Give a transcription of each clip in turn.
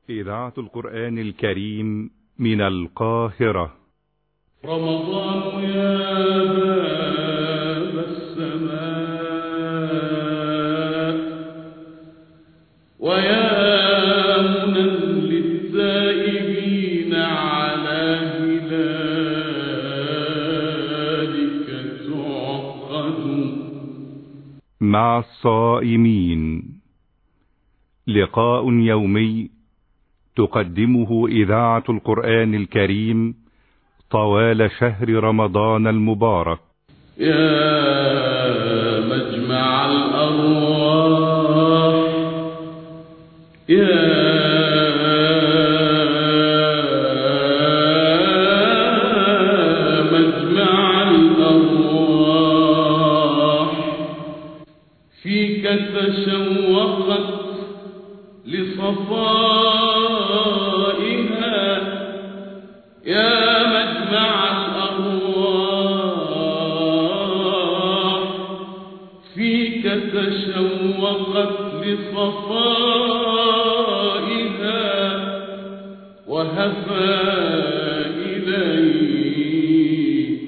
إذاعة القرآن الكريم من القاهرة رمضان يا باب السماء ويا منى للتائبين على هلالك تعقد مع الصائمين لقاء يومي تقدمه إذاعة القرآن الكريم طوال شهر رمضان المبارك يا مجمع الأرواح يا مجمع الأرواح فيك تشوقت لصفائها يا مجمع الأرواح فيك تشوقت لصفائها وهفى إليك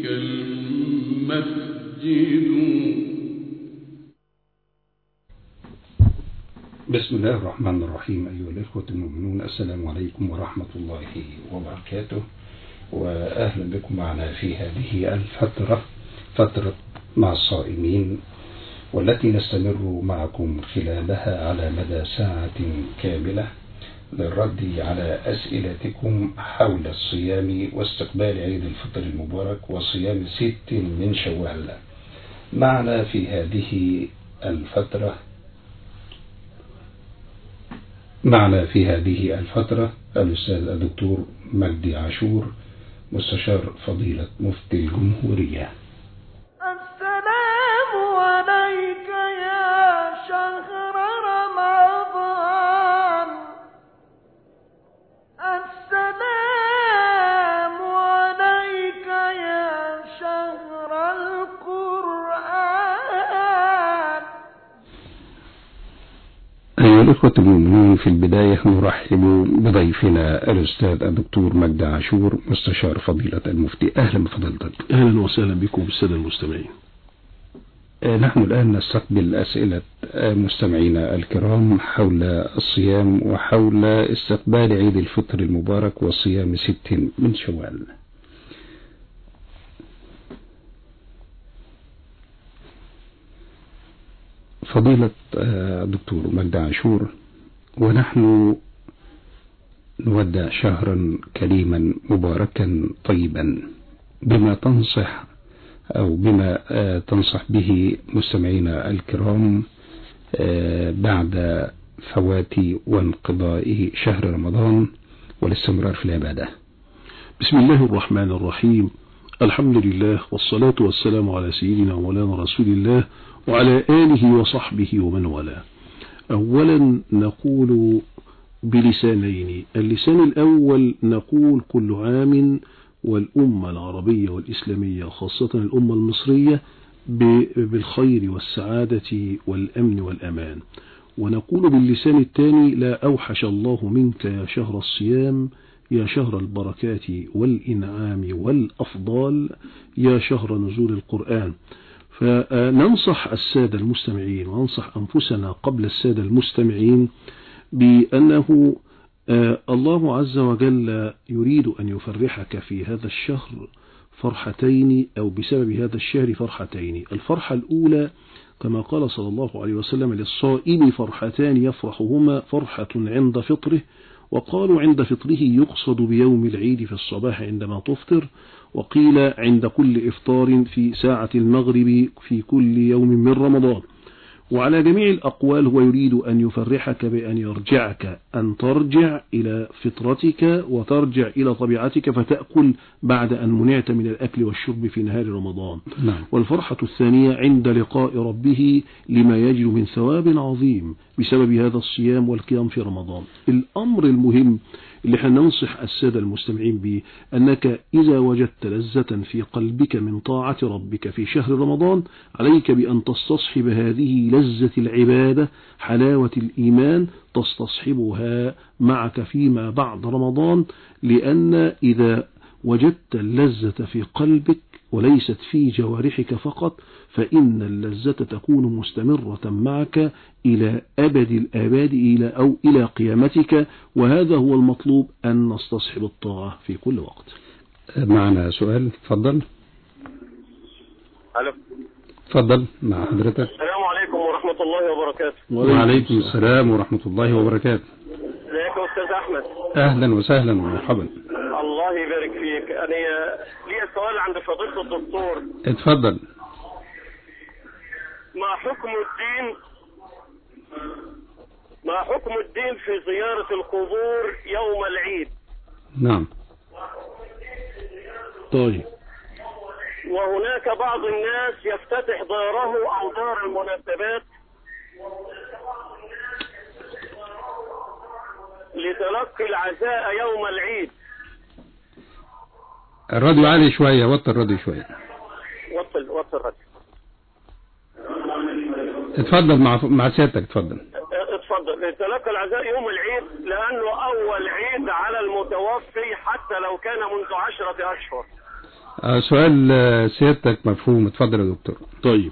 المسجد بسم الله الرحمن الرحيم أيها الإخوة المؤمنون السلام عليكم ورحمة الله وبركاته وأهلا بكم معنا في هذه الفترة فترة مع الصائمين والتي نستمر معكم خلالها على مدى ساعة كاملة للرد على أسئلتكم حول الصيام واستقبال عيد الفطر المبارك وصيام ست من شوال معنا في هذه الفترة معنا في هذه الفترة الأستاذ الدكتور مجدي عاشور مستشار فضيلة مفتي الجمهورية السلام عليك يا شهر رمضان السلام عليك يا شهر القرآن أيها الإخوة المؤمنون في البداية نرحب بضيفنا الأستاذ الدكتور مجدي عاشور مستشار فضيلة المفتي أهلا بفضيلتك أهلا وسهلا بكم بالسادة المستمعين آه، نحن الآن نستقبل أسئلة آه، مستمعينا الكرام حول الصيام وحول استقبال عيد الفطر المبارك وصيام ست من شوال فضيلة آه، دكتور مجدي عاشور ونحن نودع شهرا كريما مباركا طيبا بما تنصح أو بما آه، تنصح به مستمعينا الكرام آه، بعد فوات وانقضاء شهر رمضان والاستمرار في العبادة بسم الله الرحمن الرحيم الحمد لله والصلاة والسلام على سيدنا ومولانا رسول الله وعلى آله وصحبه ومن والاه أولا نقول بلسانين اللسان الأول نقول كل عام والأمة العربية والإسلامية خاصة الأمة المصرية ب- بالخير والسعادة والأمن والأمان ونقول باللسان الثاني لا أوحش الله منك يا شهر الصيام يا شهر البركات والإنعام والأفضال يا شهر نزول القرآن فننصح السادة المستمعين وننصح أنفسنا قبل السادة المستمعين بأنه آه، الله عز وجل يريد أن يفرحك في هذا الشهر فرحتين أو بسبب هذا الشهر فرحتين الفرحة الأولى كما قال صلى الله عليه وسلم للصائم فرحتان يفرحهما فرحة عند فطره وقالوا عند فطره يقصد بيوم العيد في الصباح عندما تفطر وقيل عند كل إفطار في ساعة المغرب في كل يوم من رمضان وعلى جميع الأقوال هو يريد أن يفرحك بأن يرجعك أن ترجع إلى فطرتك وترجع إلى طبيعتك فتأكل بعد أن منعت من الأكل والشرب في نهار رمضان نعم والفرحة الثانية عند لقاء ربه لما يجد من ثواب عظيم بسبب هذا الصيام والقيام في رمضان الأمر المهم اللي هننصح السادة المستمعين به أنك إذا وجدت لذة في قلبك من طاعة ربك في شهر رمضان عليك بأن تستصحب هذه لذة العبادة حلاوة الإيمان تستصحبها معك فيما بعد رمضان لأن إذا وجدت اللذة في قلبك وليست في جوارحك فقط فإن اللذة تكون مستمرة معك إلى أبد الآباد إلى أو إلى قيامتك وهذا هو المطلوب أن نستصحب الطاعة في كل وقت معنا سؤال تفضل الو تفضل مع حضرتك السلام عليكم ورحمة الله وبركاته وعليكم السلام ورحمة الله وبركاته ازيك يا استاذ احمد أهلا وسهلا ومرحبا الله يبارك فيك انا ليا سؤال عند فضيلة الدكتور اتفضل ما حكم الدين ما حكم الدين في زيارة القبور يوم العيد نعم طيب وهناك بعض الناس يفتتح داره او دار المناسبات لتلقي العزاء يوم العيد الراديو عالي شوية وطي الراديو شوية وصل وصل رد اتفضل مع مع سيادتك اتفضل اتفضل تلقى العزاء يوم العيد لانه اول عيد على المتوفي حتى لو كان منذ عشرة اشهر آه، سؤال آه، سيادتك مفهوم اتفضل يا دكتور طيب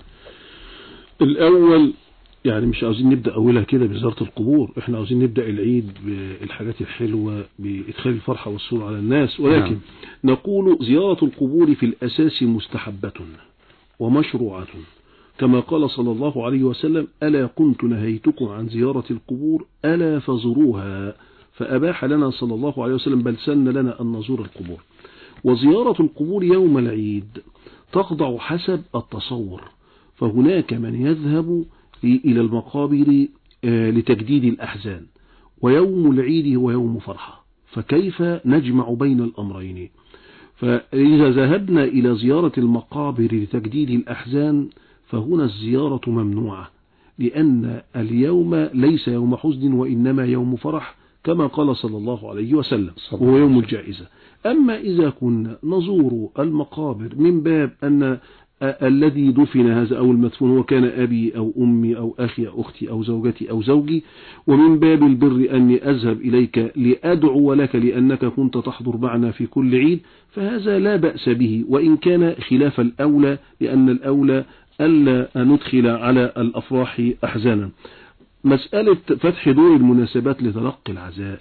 الأول يعني مش عاوزين نبدأ أولها كده بزيارة القبور احنا عاوزين نبدأ العيد بالحاجات الحلوة بإدخال الفرحة والسرور على الناس ولكن نعم. نقول زيارة القبور في الأساس مستحبة ومشروعة كما قال صلى الله عليه وسلم ألا كنت نهيتكم عن زيارة القبور ألا فزروها فأباح لنا صلى الله عليه وسلم بل سن لنا أن نزور القبور وزيارة القبور يوم العيد تخضع حسب التصور فهناك من يذهب إلى المقابر آه، لتجديد الأحزان ويوم العيد هو يوم فرحة فكيف نجمع بين الأمرين فإذا ذهبنا إلى زيارة المقابر لتجديد الأحزان فهنا الزيارة ممنوعة لأن اليوم ليس يوم حزن وإنما يوم فرح كما قال صلى الله عليه وسلم صلى الله وهو عليه يوم وسلم. الجائزة أما إذا كنا نزور المقابر من باب أن الذي دفن هذا أو المدفون هو كان أبي أو أمي أو أخي أو أختي أو زوجتي أو زوجي ومن باب البر أني أذهب إليك لأدعو لك لأنك كنت تحضر معنا في كل عيد فهذا لا بأس به وإن كان خلاف الأولى لأن الأولى ألا ندخل على الأفراح أحزانا مسألة فتح دور المناسبات لتلقي العزاء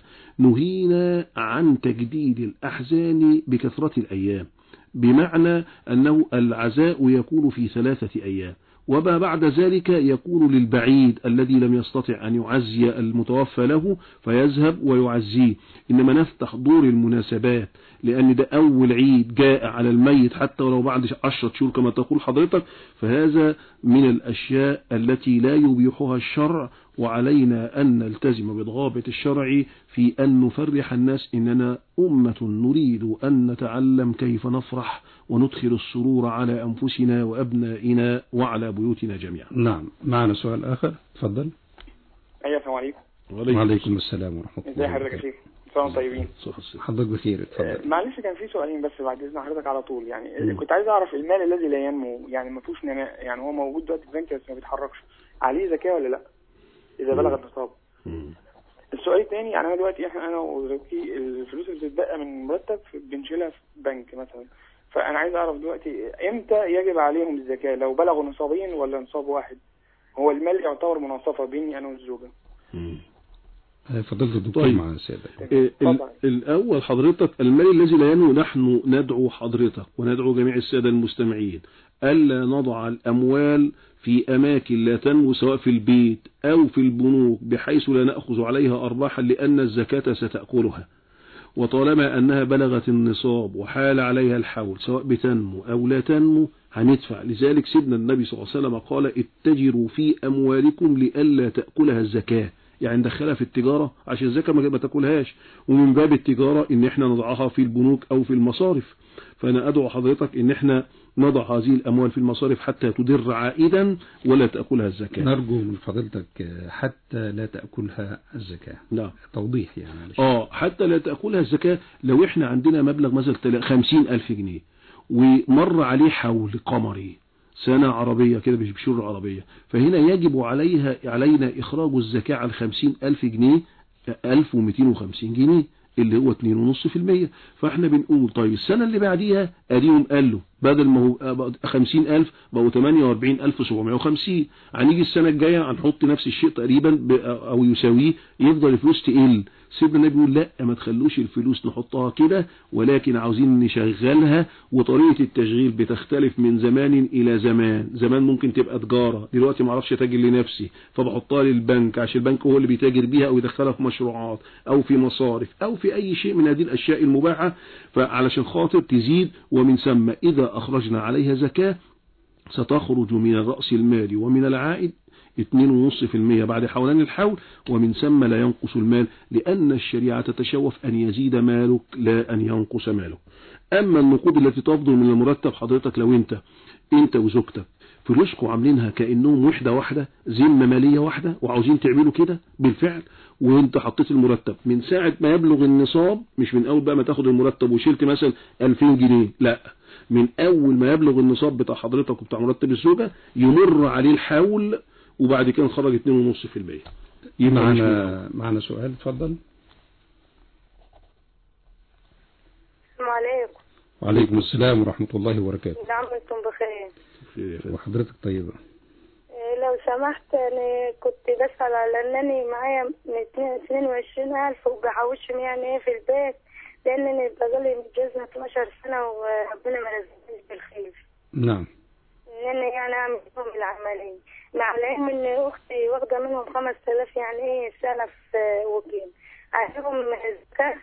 نهينا عن تجديد الأحزان بكثرة الأيام بمعنى أنه العزاء يكون في ثلاثة أيام وما بعد ذلك يكون للبعيد الذي لم يستطع أن يعزي المتوفى له فيذهب ويعزيه إنما نفتح دور المناسبات لأن ده أول عيد جاء على الميت حتى ولو بعد عشرة شهور كما تقول حضرتك فهذا من الأشياء التي لا يبيحها الشرع وعلينا أن نلتزم بضوابط الشرع في أن نفرح الناس إننا أمة نريد أن نتعلم كيف نفرح وندخل السرور على أنفسنا وأبنائنا وعلى بيوتنا جميعا نعم معنا سؤال آخر تفضل ايوه السلام عليكم وعليكم السلام ورحمة ازي الله حضرتك يا وبركاته شيخ سلام طيبين صح السلام. حضرتك بخير آه، اتفضل معلش كان في سؤالين بس بعد اذن حضرتك على طول يعني مم. كنت عايز اعرف المال الذي لا ينمو يعني ما فيهوش نماء يعني هو موجود دلوقتي في البنك بس ما بيتحركش عليه زكاه ولا لا اذا بلغ النصاب مم. السؤال الثاني يعني انا دلوقتي احنا انا وزوجتي الفلوس اللي بتتبقى من المرتب بنشيلها في بنك مثلا فانا عايز اعرف دلوقتي امتى يجب عليهم الزكاه لو بلغوا نصابين ولا نصاب واحد هو المال يعتبر مناصفه بيني انا والزوجه مم. آه، فضلت الدكتور طيب. مع سيادتك ال- اتفضل. الأول حضرتك المال الذي لا ينمو نحن ندعو حضرتك وندعو جميع السادة المستمعين ألا نضع الأموال في أماكن لا تنمو سواء في البيت أو في البنوك بحيث لا نأخذ عليها أرباحا لأن الزكاة ستأكلها وطالما أنها بلغت النصاب وحال عليها الحول سواء بتنمو أو لا تنمو هندفع لذلك سيدنا النبي صلى الله عليه وسلم قال اتجروا في أموالكم لئلا تأكلها الزكاة يعني ندخلها في التجارة عشان الزكاة ما ما تاكلهاش ومن باب التجارة ان احنا نضعها في البنوك او في المصارف فانا ادعو حضرتك ان احنا نضع هذه الاموال في المصارف حتى تدر عائدا ولا تاكلها الزكاة نرجو من فضيلتك آه، حتى لا تأكلها الزكاة نعم توضيح يعني معلش. اه حتى لا تأكلها الزكاة لو احنا عندنا مبلغ مثلا تلا- خمسين ألف جنيه ومر عليه حول قمري سنة عربية كده مش بشهور عربية فهنا يجب عليها علينا إخراج الزكاة على خمسين ألف جنيه ألف ومئتين وخمسين جنيه اللي هو اتنين ونص في المية فاحنا بنقول طيب السنة اللي بعديها اديهم قالوا بدل ما هو خمسين ألف بقوا تمانية واربعين ألف سبعمائة وخمسين هنيجي السنة الجاية هنحط نفس الشيء تقريبا ب- أو يساويه يفضل الفلوس تقل سيدنا النبي يقول لا ما تخلوش الفلوس نحطها كده ولكن عاوزين نشغلها وطريقة التشغيل بتختلف من زمان إلى زمان زمان ممكن تبقى تجارة دلوقتي ما اعرفش اتاجر لنفسي فبحطها للبنك عشان البنك هو اللي بيتاجر بيها أو يدخلها في مشروعات أو في مصارف أو في أي شيء من هذه الأشياء المباحة فعلشان خاطر تزيد ومن ثم إذا أخرجنا عليها زكاة ستخرج من رأس المال ومن العائد 2.5% بعد حولان الحول ومن ثم لا ينقص المال لأن الشريعة تتشوف أن يزيد مالك لا أن ينقص مالك أما النقود التي تفضل من المرتب حضرتك لو أنت أنت وزوجتك فلوسكم عاملينها كأنهم وحدة واحدة ذمة مالية واحدة وعاوزين تعملوا كده بالفعل وانت حطيت المرتب من ساعة ما يبلغ النصاب مش من أول بقى ما تاخد المرتب وشلت مثلا 2000 جنيه لا من أول ما يبلغ النصاب بتاع حضرتك وبتاع مرتب الزوجة يمر عليه الحول وبعد كده نخرج 2.5% يبقى مش معنا معنا سؤال اتفضل السلام عليكم وعليكم السلام ورحمة الله وبركاته نعم انتم بخير من- وحضرتك طيبة إيه، لو سمحت انا كنت بسأل على انني معايا 22 الف وبحوشهم يعني ايه في البيت لان انا بقالي متجوزة 12 سنة وربنا ما رزقنيش بالخير نعم ان انا يعني اعمل لهم العملية مع العلم ان اختي واخدة منهم 5000 يعني ايه سلف آه، وكيل عليهم زكاة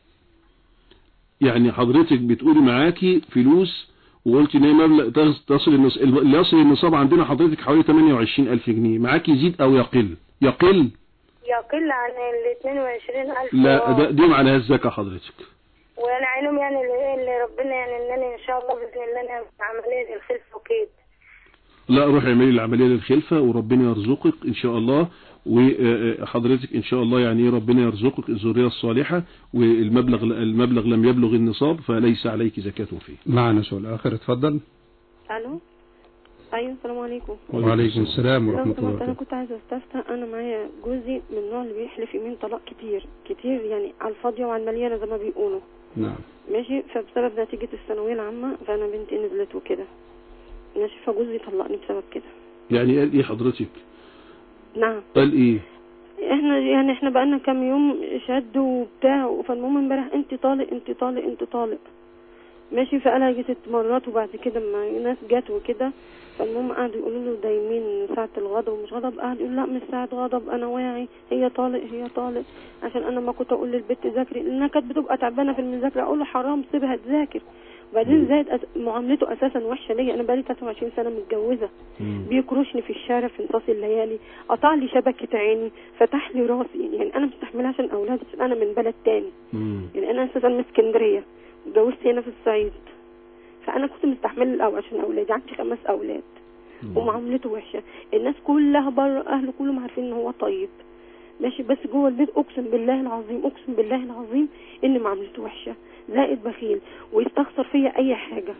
يعني حضرتك بتقولي معاكي فلوس وقلت ان هي مبلغ تص- تصل النص... اللي يصل النصاب عندنا حضرتك حوالي 28000 جنيه معاكي يزيد او يقل يقل يقل عن ال 22000 لا ده دي معناها الزكاة حضرتك وانا عينهم يعني اللي, اللي ربنا يعني ان انا ان شاء الله باذن الله انا عمليه الخلف وكده لا روحي اعملي العملية للخلفة وربنا يرزقك ان شاء الله وحضرتك ان شاء الله يعني ربنا يرزقك الذرية الصالحة والمبلغ المبلغ لم يبلغ النصاب فليس عليك زكاة فيه معنا سؤال آخر اتفضل الو ايوه السلام عليكم وعليكم السلام لو ورحمة الله سمحت انا وبركاته كنت عايزه استفتى انا معايا جوزي من النوع اللي بيحلف يمين طلاق كتير كتير يعني على الفاضيه وعلى المليانه زي ما بيقولوا نعم ماشي فبسبب نتيجه الثانويه العامه فانا بنتي نزلت وكده ماشي فجوزي طلقني بسبب كده يعني قال ايه حضرتك نعم قال ايه احنا يعني احنا بقالنا كام يوم شد وبتاع فالمهم امبارح انت طالق انت طالق انت طالق ماشي فقالها يجي ست مرات وبعد كده ما ناس جت وكده فالمهم قعدوا يقولوا له ده يمين ساعة الغضب ومش غضب قعد يقول لا مش ساعة غضب انا واعي هي طالق هي طالق عشان انا ما كنت اقول للبت ذاكري لانها كانت بتبقى تعبانة في المذاكرة اقول له حرام سيبها تذاكر وبعدين زائد أس... معاملته اساسا وحشة ليا انا بقالي 23 سنة متجوزة بيكرشني في الشارع في انصاص الليالي قطع لي شبكة عيني فتح لي راسي يعني انا مستحملها عشان اولادي عشان انا من بلد تاني يعني انا اساسا من اسكندريه اتجوزت هنا في الصعيد فانا كنت مستحمله الاول عشان اولادي عندي خمس اولاد ومعاملته وحشه الناس كلها بره اهله كلهم عارفين ان هو طيب ماشي بس جوه البيت اقسم بالله العظيم اقسم بالله العظيم ان معاملته وحشه زائد بخيل ويستخسر فيا اي حاجه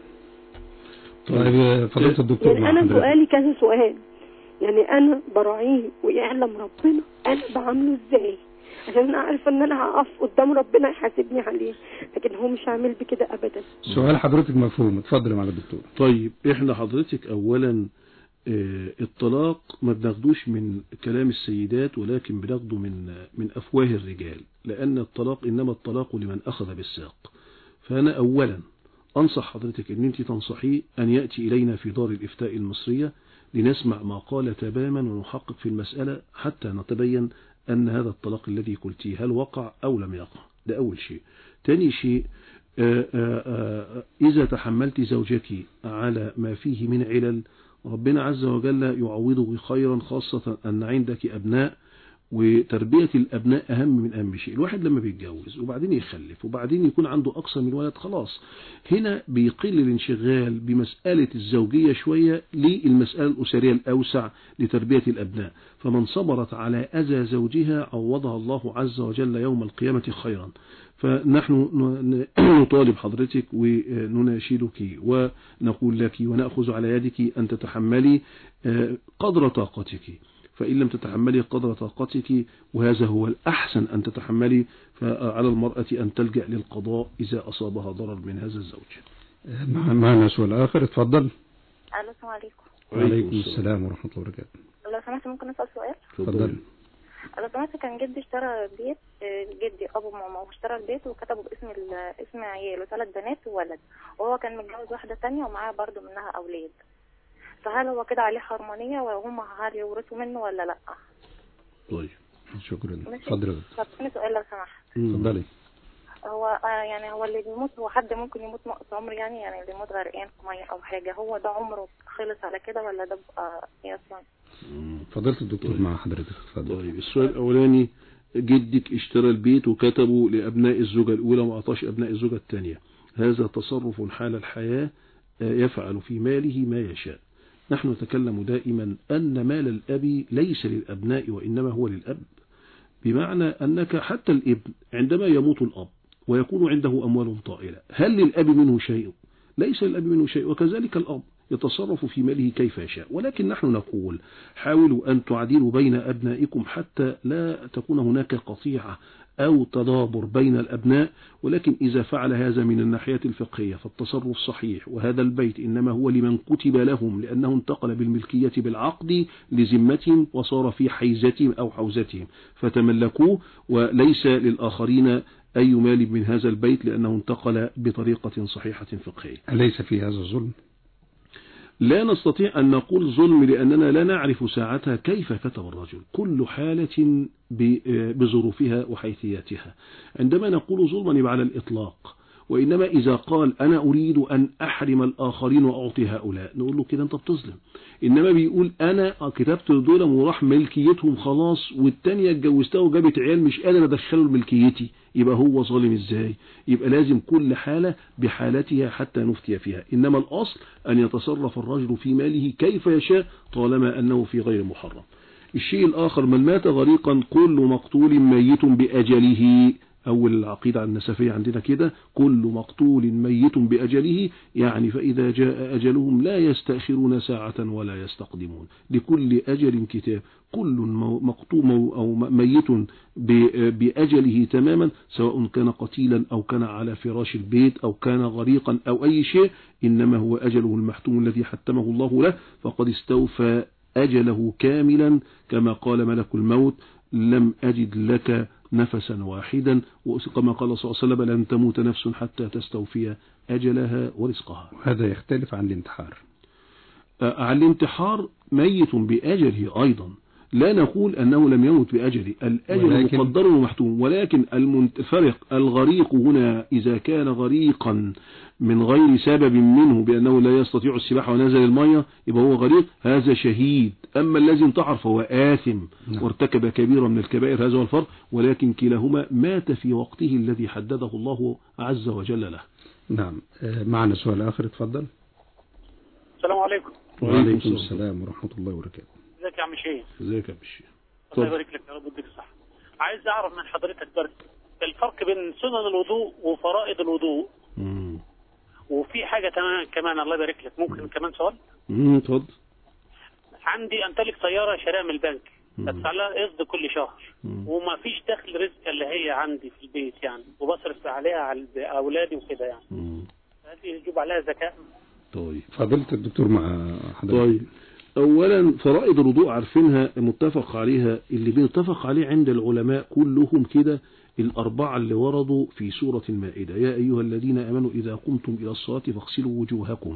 طيب فضيلة الدكتور يعني مع انا حضرتك سؤالي كذا سؤال يعني انا براعيه ويعلم ربنا انا بعامله ازاي عشان انا عارفه ان انا هقف قدام ربنا يحاسبني عليه لكن هو مش عامل بكده ابدا سؤال حضرتك مفهوم اتفضل يا معالي الدكتور طيب احنا حضرتك اولا آه، الطلاق ما بناخدوش من كلام السيدات ولكن بناخده من من افواه الرجال لان الطلاق انما الطلاق لمن اخذ بالساق فانا اولا انصح حضرتك ان انت تنصحيه ان ياتي الينا في دار الافتاء المصريه لنسمع ما قال تماما ونحقق في المساله حتى نتبين ان هذا الطلاق الذي قلتيه هل وقع او لم يقع ده اول شيء تاني شيء آه، آه، آه، إذا تحملت زوجك على ما فيه من علل ربنا عز وجل يعوضه خيرا خاصة أن عندك أبناء وتربية الأبناء أهم من أهم شيء الواحد لما بيتجوز وبعدين يخلف وبعدين يكون عنده أكثر من ولد خلاص هنا بيقل الانشغال بمسألة الزوجية شوية للمسألة الأسرية الأوسع لتربية الأبناء فمن صبرت على أذى زوجها عوضها الله عز وجل يوم القيامة خيرا فنحن ن- نطالب حضرتك ونناشدك ونقول لك ونأخذ على يدك أن تتحملي آه، قدر طاقتك فإن لم تتحملي قدر طاقتك وهذا هو الأحسن أن تتحملي فعلى المرأة أن تلجأ للقضاء إذا أصابها ضرر من هذا الزوج آه، مع- معنا سؤال آخر اتفضل الو السلام عليكم وعليكم السلام ورحمة الله وبركاته لو سمحت ممكن اسال سؤال اتفضل لو سمحت كان جدي اشترى بيت آه، جدي ابو ماما واشترى البيت وكتبه باسم ال- اسم عياله ثلاث بنات وولد وهو كان متجوز واحده تانية ومعاه برضو منها اولاد فهل هو كده عليه حرمانيه وهم هل يورثوا منه ولا لا طيب شكرا ماشي. اتفضل يا دكتور. طب ثاني سؤال لو سمحت اتفضلي هو آه يعني هو اللي بيموت هو حد ممكن يموت نقص عمر يعني يعني اللي يموت غرقان في ميه او حاجه هو ده عمره خلص على كده ولا ده بقى قياس يعني فضيلة الدكتور مع حضرتك اتفضل طيب السؤال الأولاني جدك اشترى البيت وكتبه لأبناء الزوجة الأولى وما أعطاش أبناء الزوجة الثانية هذا تصرف حال الحياة آه، يفعل في ماله ما يشاء نحن نتكلم دائما أن مال الأب ليس للأبناء وإنما هو للأب بمعنى أنك حتى الابن عندما يموت الأب ويكون عنده أموال طائلة هل للأب منه شيء ليس للأب منه شيء وكذلك الأب يتصرف في ماله كيف يشاء ولكن نحن نقول حاولوا أن تعدلوا بين أبنائكم حتى لا تكون هناك قطيعة أو تدابر بين الأبناء ولكن إذا فعل هذا من الناحية الفقهية فالتصرف صحيح وهذا البيت إنما هو لمن كتب لهم لأنه انتقل بالملكية بالعقد لذمتهم وصار في حيزتهم أو حوزتهم فتملكوه وليس للآخرين أي مال من هذا البيت لأنه انتقل بطريقة صحيحة فقهية أليس في هذا الظلم لا نستطيع أن نقول ظلم لأننا لا نعرف ساعتها كيف كتب الرجل كل حالة ب- بظروفها وحيثياتها عندما نقول ظلما يبقى على الإطلاق وإنما إذا قال أنا أريد أن أحرم الآخرين وأعطي هؤلاء نقول له كده أنت بتظلم إنما بيقول أنا كتبت دول وراح ملكيتهم خلاص والتانية اتجوزتها وجابت عيال مش قادر أدخله لملكيتي يبقى هو ظالم إزاي يبقى لازم كل حالة بحالتها حتى نفتي فيها إنما الأصل أن يتصرف الرجل في ماله كيف يشاء طالما أنه في غير محرم الشيء الآخر من مات غريقا كل مقتول ميت بأجله أول العقيدة النسفية عندنا كده كل مقتول ميت بأجله يعني فإذا جاء أجلهم لا يستأخرون ساعة ولا يستقدمون لكل أجل كتاب كل مو- مقتوم أو م- ميت ب- بأجله تماما سواء كان قتيلا أو كان على فراش البيت أو كان غريقا أو أي شيء إنما هو أجله المحتوم الذي حتمه الله له فقد استوفى أجله كاملا كما قال ملك الموت لم أجد لك نفسا واحدا وكما قال صلى الله عليه وسلم لن تموت نفس حتى تستوفي أجلها ورزقها وهذا يختلف عن الانتحار آه، على الانتحار ميت بأجله أيضا لا نقول أنه لم يمت بأجله الأجل ولكن- مقدر ومحتوم ولكن المنت- الفرق الغريق هنا إذا كان غريقا من غير سبب منه بأنه لا يستطيع السباحة ونزل المية يبقى هو غريق هذا شهيد أما الذي انتحر فهو آثم نعم. وارتكب كبيرة من الكبائر هذا هو الفرق ولكن كلاهما مات في وقته الذي حدده الله عز وجل له نعم آه، معنا سؤال آخر اتفضل السلام عليكم وعليكم السلام ورحمة الله وبركاته ازيك يا عم شيخ ازيك يا بشير الله يبارك لك يا رب يديك الصحة عايز اعرف من حضرتك بس الفرق بين سنن الوضوء وفرائض الوضوء مم. وفي حاجة تمام كمان الله يبارك لك ممكن كمان سؤال مم، اتفضل عندي امتلك سيارة شاريها من البنك مم. بدفع لها قسط كل شهر مم. وما فيش دخل رزق اللي هي عندي في البيت يعني وبصرف عليها على اولادي وكده يعني مم. هل يجب عليها زكاة طيب فضيلة الدكتور مع حضرتك طيب اولا فرائض الوضوء عارفينها متفق عليها اللي بيتفق عليه عند العلماء كلهم كده الأربعة اللي وردوا في سورة المائدة يا أيها الذين آمنوا إذا قمتم إلى الصلاة فاغسلوا وجوهكم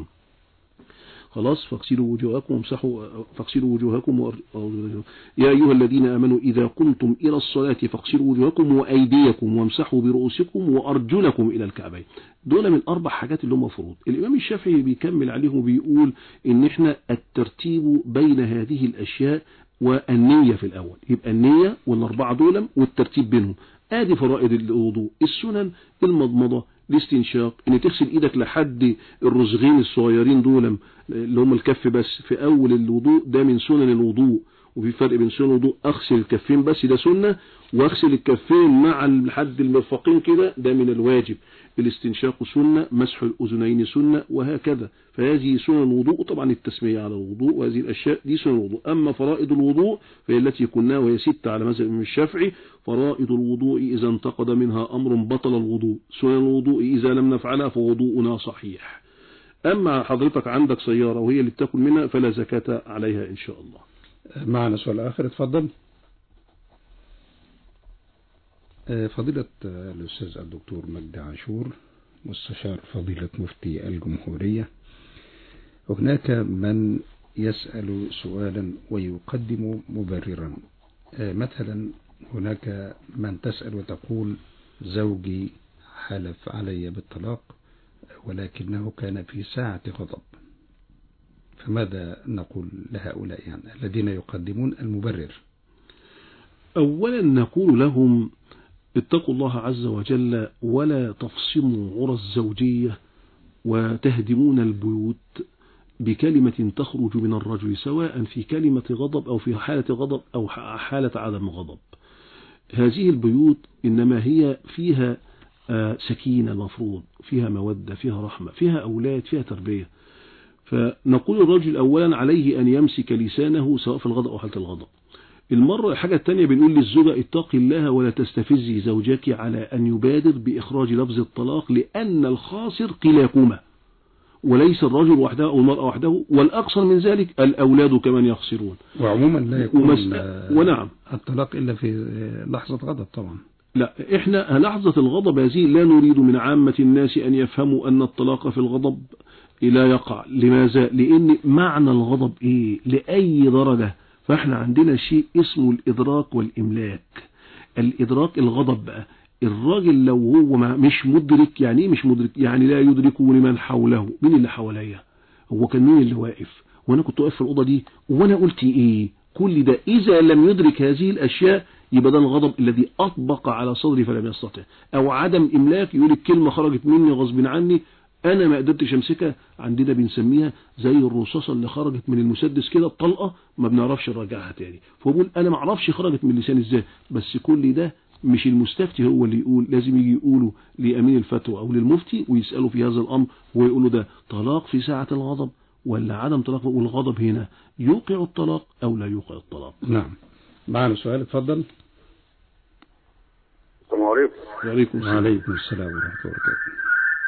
خلاص فاغسلوا وجوهكم وامسحوا فاغسلوا وجوهكم وأر- يا أيها الذين آمنوا إذا قمتم إلى الصلاة فاغسلوا وجوهكم وأيديكم وامسحوا برؤوسكم وأرجلكم إلى الكعبين دول من أربع حاجات اللي هم فروض الإمام الشافعي بيكمل عليهم وبيقول إن إحنا الترتيب بين هذه الأشياء والنية في الأول يبقى النية والأربعة دول والترتيب بينهم آدي فرائض الوضوء السنن المضمضة الاستنشاق ان تغسل ايدك لحد الرزغين الصغيرين دول اللي هم الكف بس في اول الوضوء ده من سنن الوضوء وفي فرق بين سنن الوضوء اغسل الكفين بس ده سنة واغسل الكفين مع لحد المرفقين كده ده من الواجب الاستنشاق سنة مسح الأذنين سنة وهكذا فهذه سنن الوضوء طبعا التسمية على الوضوء وهذه الأشياء دي سنن الوضوء أما فرائض الوضوء فهي التي كنا وهي ستة على مذهب الإمام الشافعي فرائض الوضوء إذا انتقد منها أمر بطل الوضوء سنن الوضوء إذا لم نفعلها فوضوءنا صحيح أما حضرتك عندك سيارة وهي اللي بتاكل منها فلا زكاة عليها إن شاء الله معنا سؤال آخر اتفضل آه، فضيلة آه، الأستاذ الدكتور مجدي عاشور مستشار فضيلة مفتي الجمهورية هناك من يسأل سؤالا ويقدم مبررا آه، مثلا هناك من تسأل وتقول زوجي حلف علي بالطلاق ولكنه كان في ساعة غضب فماذا نقول لهؤلاء يعني الذين يقدمون المبرر أولا نقول لهم اتقوا الله عز وجل ولا تفصموا عرى الزوجية وتهدمون البيوت بكلمة تخرج من الرجل سواء في كلمة غضب أو في حالة غضب أو حالة عدم غضب هذه البيوت إنما هي فيها آه، سكينة المفروض فيها مودة فيها رحمة فيها أولاد فيها تربية فنقول الرجل أولا عليه أن يمسك لسانه سواء في الغضب أو حالة الغضب المرة الحاجة التانية بنقول للزوجة اتقي الله ولا تستفزي زوجك على أن يبادر بإخراج لفظ الطلاق لأن الخاسر كلاكما وليس الرجل وحده أو المرأة وحده والأقصر من ذلك الأولاد كمان يخسرون وعموما لا يكون ومس... آه، ونعم الطلاق إلا في آه، لحظة غضب طبعا لا احنا لحظة الغضب هذه لا نريد من عامة الناس أن يفهموا أن الطلاق في الغضب لا يقع لماذا لأن معنى الغضب إيه لأي درجة فاحنا عندنا شيء اسمه الإدراك والإملاك الإدراك الغضب بقى الراجل لو هو ما مش مدرك يعني ايه مش مدرك يعني لا يدرك لمن حوله مين اللي حواليا هو كان مين اللي واقف وانا كنت واقف في الأوضة دي وانا قلت ايه كل ده اذا لم يدرك هذه الاشياء يبقى ده الغضب الذي اطبق على صدري فلم يستطع او عدم املاك يقول الكلمة خرجت مني غصب عني انا ما قدرتش امسكها عندنا بنسميها زي الرصاصه اللي خرجت من المسدس كده الطلقه ما بنعرفش نرجعها تاني فبقول انا ما اعرفش خرجت من لساني ازاي بس كل ده مش المستفتي هو اللي يقول لازم يجي يقوله لامين الفتوى او للمفتي ويساله في هذا الامر ويقول له ده طلاق في ساعه الغضب ولا عدم طلاق والغضب هنا يوقع الطلاق او لا يوقع الطلاق نعم معنا سؤال اتفضل السلام عليكم وعليكم السلام وعليكم السلام ورحمة الله وبركاته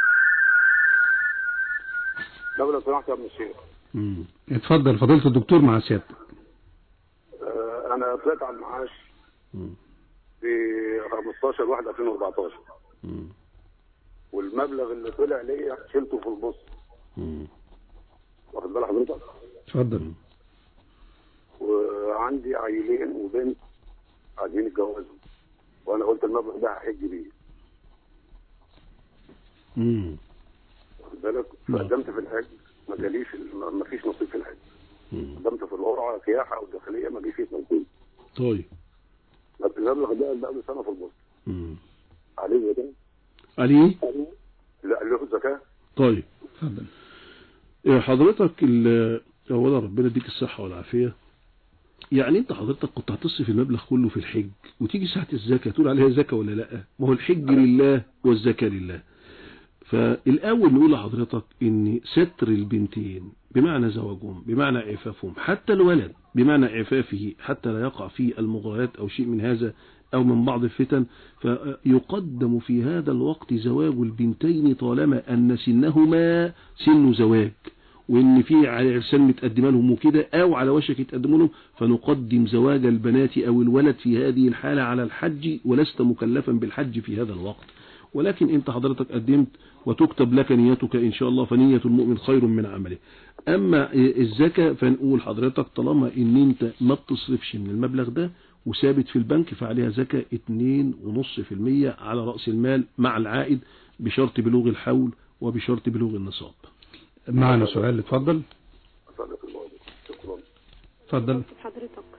لو لو سمحت يا ابن الشيخ مم. اتفضل فضيلة الدكتور مع سيادتك آه، انا طلعت على المعاش مم. في 15 1 2014 مم. والمبلغ اللي طلع ليا شلته في البص مم. واخد بال حضرتك اتفضل وعندي عيلين وبنت عايزين يتجوزوا وانا قلت المبلغ ده هحج بيه مم. واخد بالك نعم. فقدمت في الحج ما جاليش ما ما فيش نصيب في الحج مم. قدمت في القرعه سياحه او داخليه ما فيش نصيب طيب بس المبلغ ده بقى له سنه في البص مم. عليه زكاه علي لا له زكاه طيب اتفضل إيه حضرتك ال- اولا ربنا يديك الصحة والعافية يعني انت حضرتك كنت هتصرف المبلغ كله في الحج وتيجي ساعة الزكاة تقول عليها زكاة ولا لا ما هو الحج لله والزكاة لله فالاول نقول لحضرتك ان ستر البنتين بمعنى زواجهم بمعنى عفافهم حتى الولد بمعنى عفافه حتى لا يقع في المغريات او شيء من هذا او من بعض الفتن فيقدم في هذا الوقت زواج البنتين طالما ان سنهما سن زواج وان في عرسان متقدمه لهم وكده او على وشك يتقدموا لهم فنقدم زواج البنات او الولد في هذه الحالة على الحج ولست مكلفا بالحج في هذا الوقت ولكن انت حضرتك قدمت وتكتب لك نيتك ان شاء الله فنية المؤمن خير من عمله اما الزكاة فنقول حضرتك طالما ان انت ما بتصرفش من المبلغ ده وثابت في البنك فعليها زكاة 2.5% على رأس المال مع العائد بشرط بلوغ الحول وبشرط بلوغ النصاب معنا سؤال اتفضل صدق الله شكرا اتفضل حضرتك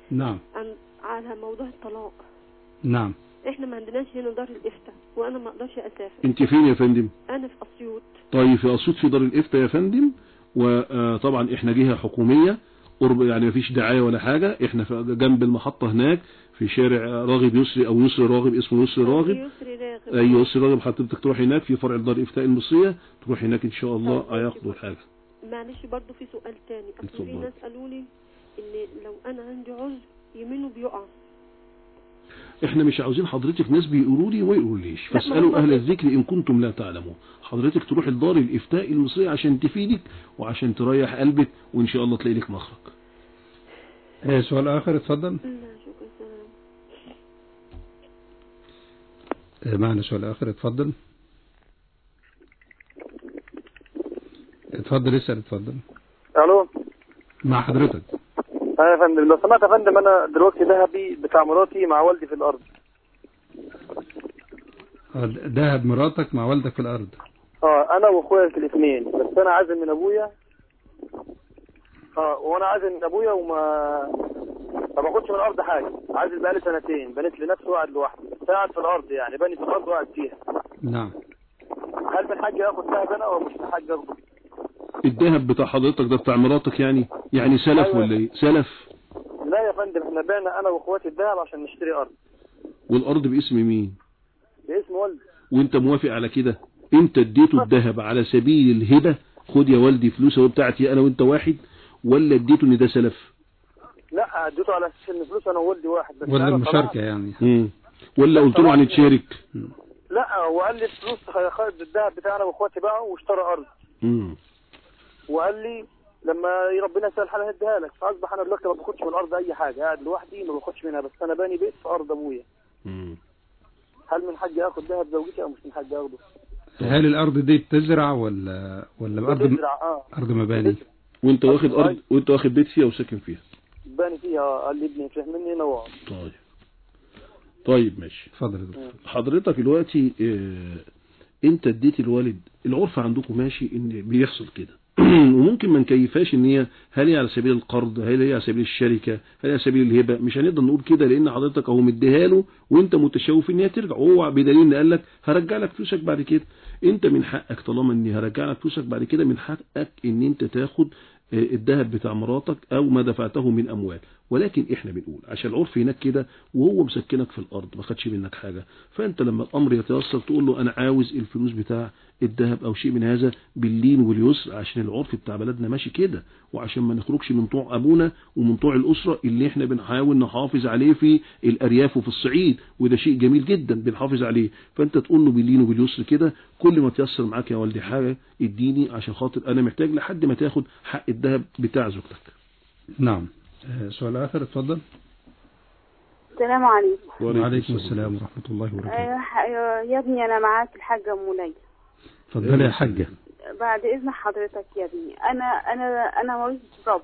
نعم عن على موضوع الطلاق نعم احنا ما عندناش هنا دار الافتاء وانا ما اقدرش اسافر انت فين يا فندم انا في اسيوط طيب في اسيوط في دار الافتاء يا فندم وطبعا احنا جهه حكوميه قرب يعني مفيش دعايه ولا حاجه احنا في جنب المحطه هناك في شارع راغب يسري او يسري راغب اسمه يسري راغب يسري راغب ايوه يسري راغب حضرتك تروح هناك في فرع دار الافتاء المصريه تروح هناك ان شاء الله هياخدوا الحاجه معلش برضو في سؤال تاني اصل في اتفضل. ناس قالوا لي ان لو انا عندي عذر يمينه بيقع احنا مش عاوزين حضرتك ناس بيقولوا لي وما يقولوليش لا، ما فاسالوا هو اهل ده. الذكر ان كنتم لا تعلمون حضرتك تروح لدار الافتاء المصريه عشان تفيدك وعشان تريح قلبك وان شاء الله تلاقي لك مخرج آه، سؤال آخر اتفضل لا شكرا سلام آه، معنا سؤال آخر اتفضل اتفضل اسأل اتفضل الو مع حضرتك اه يا فندم لو سمحت يا فندم انا دلوقتي ذهبي بتاع مراتي مع والدي في الارض آه، دهب مراتك مع والدك في الأرض اه انا واخويا الاثنين بس انا عازم من ابويا اه وانا عازم من ابويا وما ما باخدش من الارض حاجه عازل بقالي سنتين بنيت لنفسي وقعد لوحدي بس قاعد في الارض يعني بني في الارض وقعد فيها نعم هل من حاجه اخد ذهب انا ولا مش من حاجه اخده الذهب بتاع حضرتك ده بتاع مراتك يعني يعني سلف أيوة. ولا ايه سلف لا يا فندم احنا بعنا انا واخواتي الذهب عشان نشتري ارض والارض باسم مين باسم والدي وانت موافق على كده انت اديته الذهب على سبيل الهبة خد يا والدي فلوس اهو بتاعتي انا وانت واحد ولا اديته ان ده سلف لا اديته على اساس ان فلوس انا ووالدي واحد بس ولا أنا المشاركة طلعت- يعني مم. ولا قلت له هنتشارك لا هو قال لي الفلوس خد الذهب بتاعنا واخواتي بقى واشترى ارض مم. وقال لي لما ربنا يسهل الحال هديها لك فاصبح انا دلوقتي ما باخدش من الارض اي حاجه قاعد لوحدي ما باخدش منها بس انا باني بيت في ارض ابويا مم. هل من حقي اخد ذهب زوجتي او مش من حقي اخده؟ هل الأرض دي بتزرع ولا ولا أرض بتزرع اه أرض مباني وانت واخد ارض وانت واخد بيت فيها وساكن فيها باني فيها قال لي ابني فهم مني هنا واقعد طيب طيب ماشي اتفضل يا دكتور حضرتك دلوقتي اه انت اديت الوالد العرف عندكم ماشي ان بيحصل كده وممكن ما نكيفاش ان هي هل هي على سبيل القرض هل هي على سبيل الشركه هل هي على سبيل الهبه مش هنقدر نقول كده لان حضرتك اهو مديها له وانت متشوف ان هي ترجع وهو بدليل ان قال لك هرجع لك فلوسك بعد كده انت من حقك طالما اني هرجع لك فلوسك بعد كده من حقك ان انت تاخد آه، الذهب بتاع مراتك او ما دفعته من اموال ولكن احنا بنقول عشان العرف هناك كده وهو مسكنك في الارض ما خدش منك حاجه فانت لما الامر يتيسر تقول له انا عاوز الفلوس بتاع الذهب او شيء من هذا باللين واليسر عشان العرف بتاع بلدنا ماشي كده وعشان ما نخرجش من طوع ابونا ومن طوع الاسره اللي احنا بنحاول نحافظ عليه في الارياف وفي الصعيد وده شيء جميل جدا بنحافظ عليه فانت تقول له باللين وباليسر كده كل ما تيسر معاك يا والدي حاجه اديني عشان خاطر انا محتاج لحد ما تاخد حق الذهب بتاع زوجتك نعم آه، سؤال آخر اتفضل السلام عليكم وعليكم السلام ورحمة الله وبركاته أيوة أيوة، يا ابني أنا معاك الحاجة أم ليلى اتفضلي يا حاجة بعد إذن حضرتك يا ابني أنا أنا أنا مريضة رب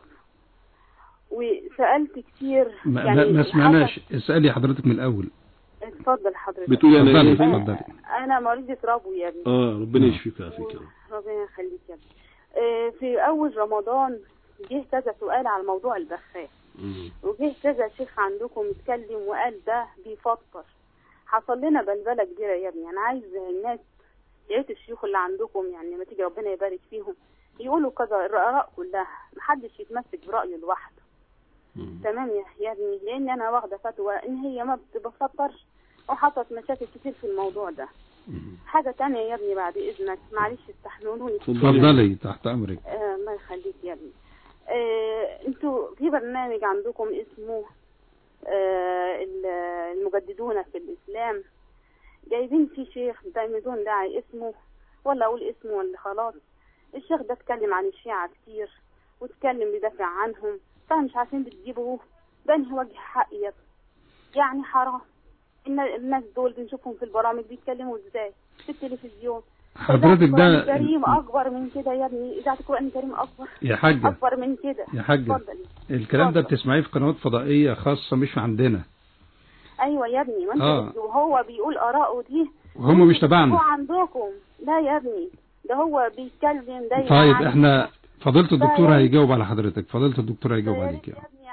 وسألت كتير ما, يعني ما, ما الحاجة- سمعناش اسألي حضرتك من الأول اتفضل حضرتك بتقولي انا اتفضلي ايه اتفضلي أنا مريضة ربو يا ابني اه ربنا يشفيك ويعافيك يا رب. ربنا يخليك يا ابني آه، في أول رمضان جه كذا سؤال على موضوع البخاخ مم. وجه كذا شيخ عندكم اتكلم وقال ده بيفطر حصل لنا بلبله كبيره يا ابني انا عايز الناس يا ريت الشيوخ اللي عندكم يعني لما تيجي ربنا يبارك فيهم يقولوا كذا الاراء كلها محدش يتمسك برايه لوحده مم. تمام يا يا ابني لان انا واخده فتوى ان هي ما بتفطرش وحصلت مشاكل كتير في الموضوع ده مم. حاجه تانية يا ابني بعد اذنك معلش استحملوني اتفضلي تحت أمرك آه، الله يخليك يا ابني آه، انتوا في برنامج عندكم اسمه آه، ال- المجددون في الاسلام جايبين فيه شيخ ده بدون داعي اسمه ولا اقول اسمه ولا خلاص الشيخ ده اتكلم عن الشيعة كتير واتكلم بيدافع عنهم فمش عارفين بتجيبوه بانهي وجه حق يا ابني. يعني حرام ان الناس دول بنشوفهم في البرامج بيتكلموا ازاي في التلفزيون حضرتك القرآن ده الكريم اكبر من كده يا ابني اذاعه القران الكريم اكبر يا حاجة اكبر من كده يا حاجة اتفضل الكلام ده اتفضل. بتسمعيه في قنوات فضائية خاصة مش عندنا ايوه يا ابني ما انت آه. وهو بيقول اراءه دي وهم مش هو تبعنا عندكم لا يا ابني ده هو بيتكلم دايما طيب عن- احنا فضيلة الدكتور فيا- هيجاوب على حضرتك فضيلة الدكتور هيجاوب فيا عليك ريت يا يعني. ابني يعني يا ريت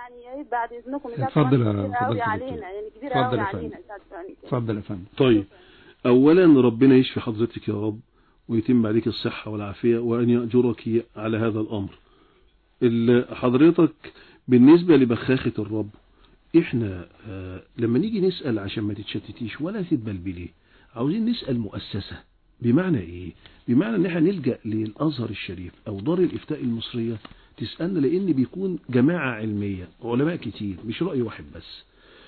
بعد اذنكم إذاعة اتفضل القرآن يا كبيرة قوي فضيلة علينا الدكتور. يعني كبيرة اتفضل قوي يا علينا فندم. إذاعة القرآن الكريم. اتفضل يا فندم طيب أولا ربنا يشفي حضرتك يا رب ويتم عليك الصحة والعافية وأن يأجرك على هذا الأمر ال- حضرتك بالنسبة لبخاخة الرب احنا آه، لما نيجي نسأل عشان ما تتشتتيش ولا تتبلبلي عاوزين نسأل مؤسسة بمعنى ايه بمعنى ان احنا نلجأ للازهر الشريف او دار الافتاء المصرية تسألنا لان بيكون جماعة علمية علماء كتير مش رأي واحد بس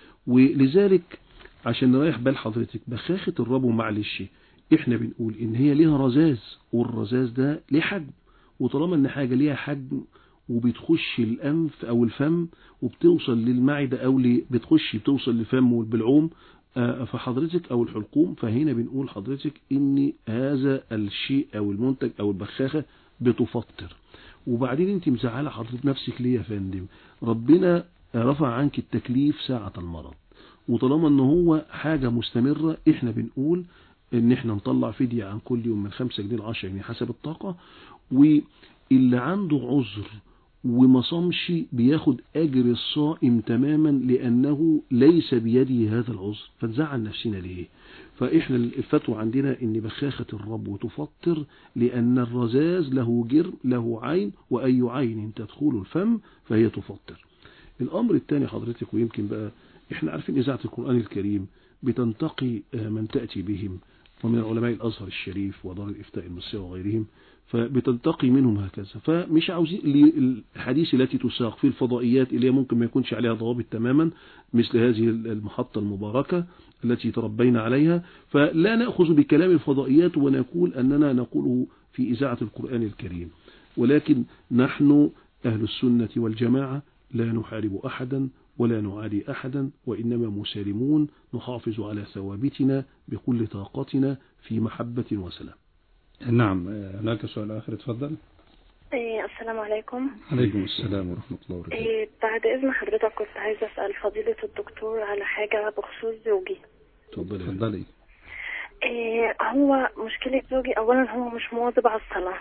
ولذلك عشان نريح بال حضرتك بخاخة الرب معلش احنا بنقول ان هي ليها رذاذ والرذاذ ده ليه حجم وطالما ان حاجة ليها حجم وبتخش الانف او الفم وبتوصل للمعدة او ل- بتخش بتوصل للفم والبلعوم آه، فحضرتك او الحلقوم فهنا بنقول حضرتك ان هذا الشيء او المنتج او البخاخة بتفطر وبعدين انت مزعله حضرتك نفسك ليه يا فندم ربنا رفع عنك التكليف ساعة المرض وطالما ان هو حاجة مستمرة احنا بنقول ان احنا نطلع فدية عن كل يوم من 5 جنيه ل 10 جنيه حسب الطاقة واللي عنده عذر وما صامش بياخد اجر الصائم تماما لانه ليس بيده هذا العذر فنزعل نفسنا ليه فاحنا الفتوى عندنا ان بخاخة الرب تفطر لان الرذاذ له جرم له عين واي عين تدخل الفم فهي تفطر الامر الثاني حضرتك ويمكن بقى احنا عارفين اذاعه القران الكريم بتنتقي آه، من تاتي بهم ومن علماء الازهر الشريف ودار الافتاء المصريه وغيرهم فبتنتقي منهم هكذا فمش عاوزين ل- الحديث التي تساق في الفضائيات اللي هي ممكن ما يكونش عليها ضوابط تماما مثل هذه المحطة المباركة التي تربينا عليها فلا نأخذ بكلام الفضائيات ونقول أننا نقوله في إذاعة القرآن الكريم ولكن نحن أهل السنة والجماعة لا نحارب أحدا ولا نعادي أحدا وإنما مسالمون نحافظ على ثوابتنا بكل طاقتنا في محبة وسلام نعم آه، هناك سؤال آخر اتفضل إيه السلام عليكم عليكم السلام ورحمة الله وبركاته إيه بعد إذن حضرتك كنت عايزة أسأل فضيلة الدكتور على حاجة بخصوص زوجي اتفضلي اتفضلي إيه هو مشكلة زوجي أولا هو مش مواظب على الصلاة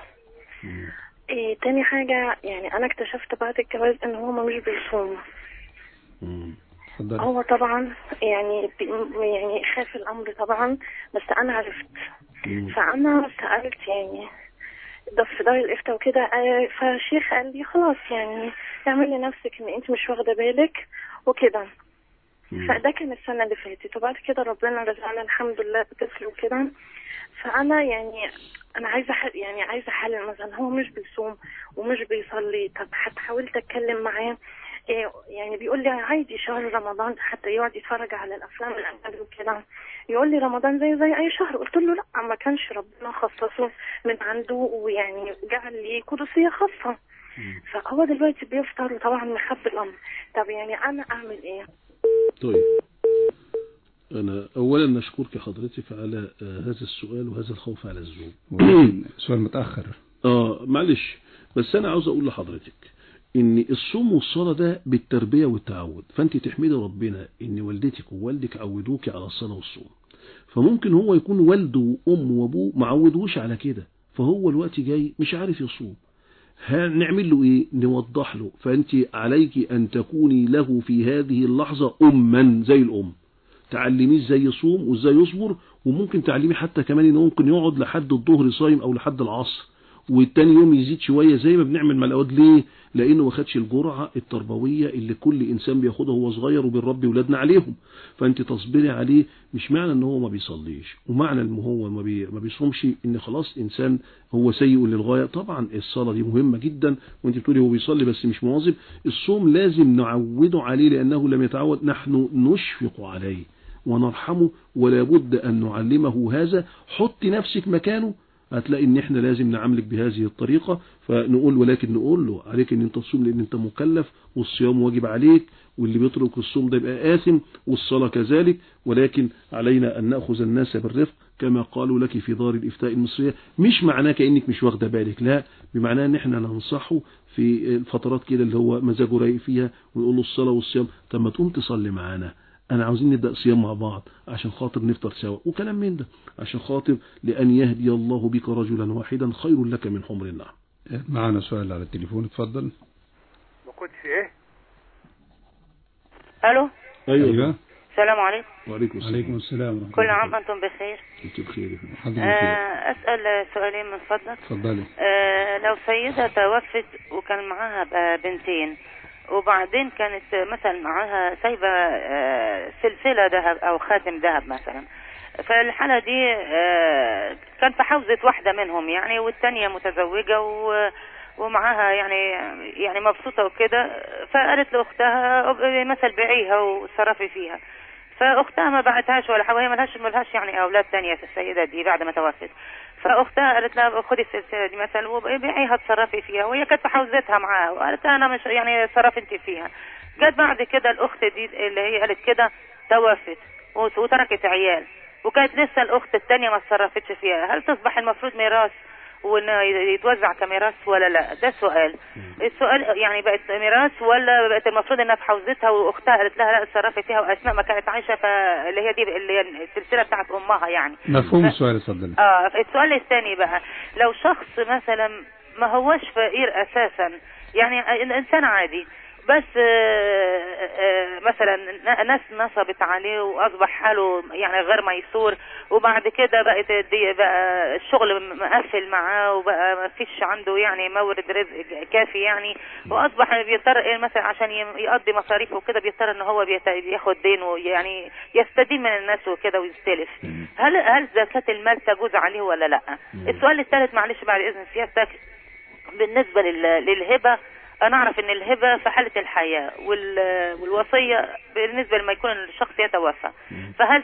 إيه تاني حاجة يعني أنا اكتشفت بعد الجواز إن هو مش بيصوم اتفضلي هو طبعا يعني بي- يعني خاف الأمر طبعا بس أنا عرفت فأنا سألت يعني ده في دار الإفتاء وكده آه، فالشيخ قال لي خلاص يعني اعملي نفسك إن أنت مش واخدة بالك وكده فده كان السنة اللي فاتت وبعد كده ربنا رزقنا الحمد لله بطفل وكده فأنا يعني أنا عايزة حل يعني عايزة حل مثلا هو مش بيصوم ومش بيصلي طب حتى حاولت أتكلم معاه إيه، يعني بيقول لي عادي شهر رمضان حتى يقعد يتفرج على الأفلام الأجنبي وكده يقول لي رمضان زي زي أي شهر قلت له لا ما كانش ربنا خصصه من عنده ويعني جعل لي قدسية خاصة فهو دلوقتي بيفطر وطبعا مخبي الأمر طب يعني أنا أعمل إيه؟ طيب أنا أولا نشكرك حضرتك على آه، هذا السؤال وهذا الخوف على الزوج ولكن سؤال متأخر آه معلش بس أنا عاوز أقول لحضرتك إن الصوم والصلاة ده بالتربية والتعود فأنت تحمدي ربنا إن والدتك ووالدك عودوك على الصلاة والصوم فممكن هو يكون والده وأمه وأبوه ما عودوش على كده فهو الوقت جاي مش عارف يصوم هنعمل له ايه نوضح له فانت عليك ان تكوني له في هذه اللحظة اما زي الام تعلميه ازاي يصوم وازاي يصبر وممكن تعلميه حتى كمان انه ممكن يقعد لحد الظهر صايم او لحد العصر والتاني يوم يزيد شوية زي ما بنعمل مع الاولاد ليه لانه ما خدش الجرعة التربوية اللي كل انسان بياخدها وهو صغير وبنربي ولادنا عليهم فانت تصبري عليه مش معنى ان هو ما بيصليش ومعنى ان هو ما, بي ما بيصومش ان خلاص انسان هو سيء للغاية طبعا الصلاة دي مهمة جدا وانت بتقولي هو بيصلي بس مش مواظب الصوم لازم نعوده عليه لانه لم يتعود نحن نشفق عليه ونرحمه ولا بد ان نعلمه هذا حط نفسك مكانه هتلاقي ان احنا لازم نعاملك بهذه الطريقة فنقول ولكن نقول له عليك ان انت تصوم لان انت مكلف والصيام واجب عليك واللي بيترك الصوم ده يبقى آثم والصلاة كذلك ولكن علينا ان نأخذ الناس بالرفق كما قالوا لك في دار الافتاء المصرية مش معناه كأنك مش واخدة بالك لا بمعناه ان احنا ننصحه في الفترات كده اللي هو مزاجه رايق فيها ونقول له الصلاة والصيام طب ما تقوم تصلي معانا انا عاوزين نبدأ صيام مع بعض عشان خاطر نفطر سوا وكلام من ده عشان خاطر لأن يهدي الله بك رجلا واحدا خير لك من حمر النعم معنا سؤال على التليفون اتفضل ما كنتش ايه الو ايوه السلام عليكم وعليكم السلام عليكم السلام ورحمة كل الله عام انتم بخير انت بخير يا فندم. حضرتك آه، اسال سؤالين من فضلك اتفضلي آه، لو سيدة توفت وكان معاها ب- بنتين وبعدين كانت مثلا معاها سايبة آه، سلسلة ذهب أو خاتم ذهب مثلا فالحالة دي آه، كان في حوزة واحدة منهم يعني والتانية متزوجة و ومعاها يعني يعني مبسوطة وكده فقالت لأختها مثل بيعيها وصرفي فيها فاختها ما بعتهاش ولا حاجه وهي ملهاش ملهاش يعني اولاد تانية في السيده دي بعد ما توفت فاختها قالت لها خدي السلسله دي مثلا وبيعيها تصرفي فيها وهي كانت في حوزتها معاها وقالت لها انا مش يعني صرف انت فيها جت بعد كده الاخت دي اللي هي قالت كده توفت وت- وتركت عيال وكانت لسه الاخت الثانيه ما تصرفتش فيها هل تصبح المفروض ميراث وانه يتوزع كميراث ولا لا ده السؤال السؤال يعني بقت ميراث ولا بقت المفروض انها في حوزتها واختها قالت لها لا اتصرفي فيها واثناء ما كانت عايشه فاللي هي دي اللي هي السلسله بتاعت امها يعني مفهوم ف- السؤال اتفضلي اه السؤال الثاني بقى لو شخص مثلا ما هوش فقير اساسا يعني انسان عادي بس آه، آه، مثلا ن- ناس نصبت عليه واصبح حاله يعني غير ميسور وبعد كده بقت دي بقى الشغل مقفل معاه وبقى ما فيش عنده يعني مورد رزق كافي يعني واصبح بيضطر إيه مثلا عشان ي- يقضي مصاريفه وكده بيضطر ان هو بيت- بياخد دين ويعني يستدين من الناس وكده ويستلف هل هل زكاة المال تجوز عليه ولا لا السؤال الثالث معلش بعد اذن سيادتك بالنسبة لل- للهبة انا اعرف ان الهبة في حالة الحياة وال- والوصية بالنسبة لما يكون الشخص يتوفى فهل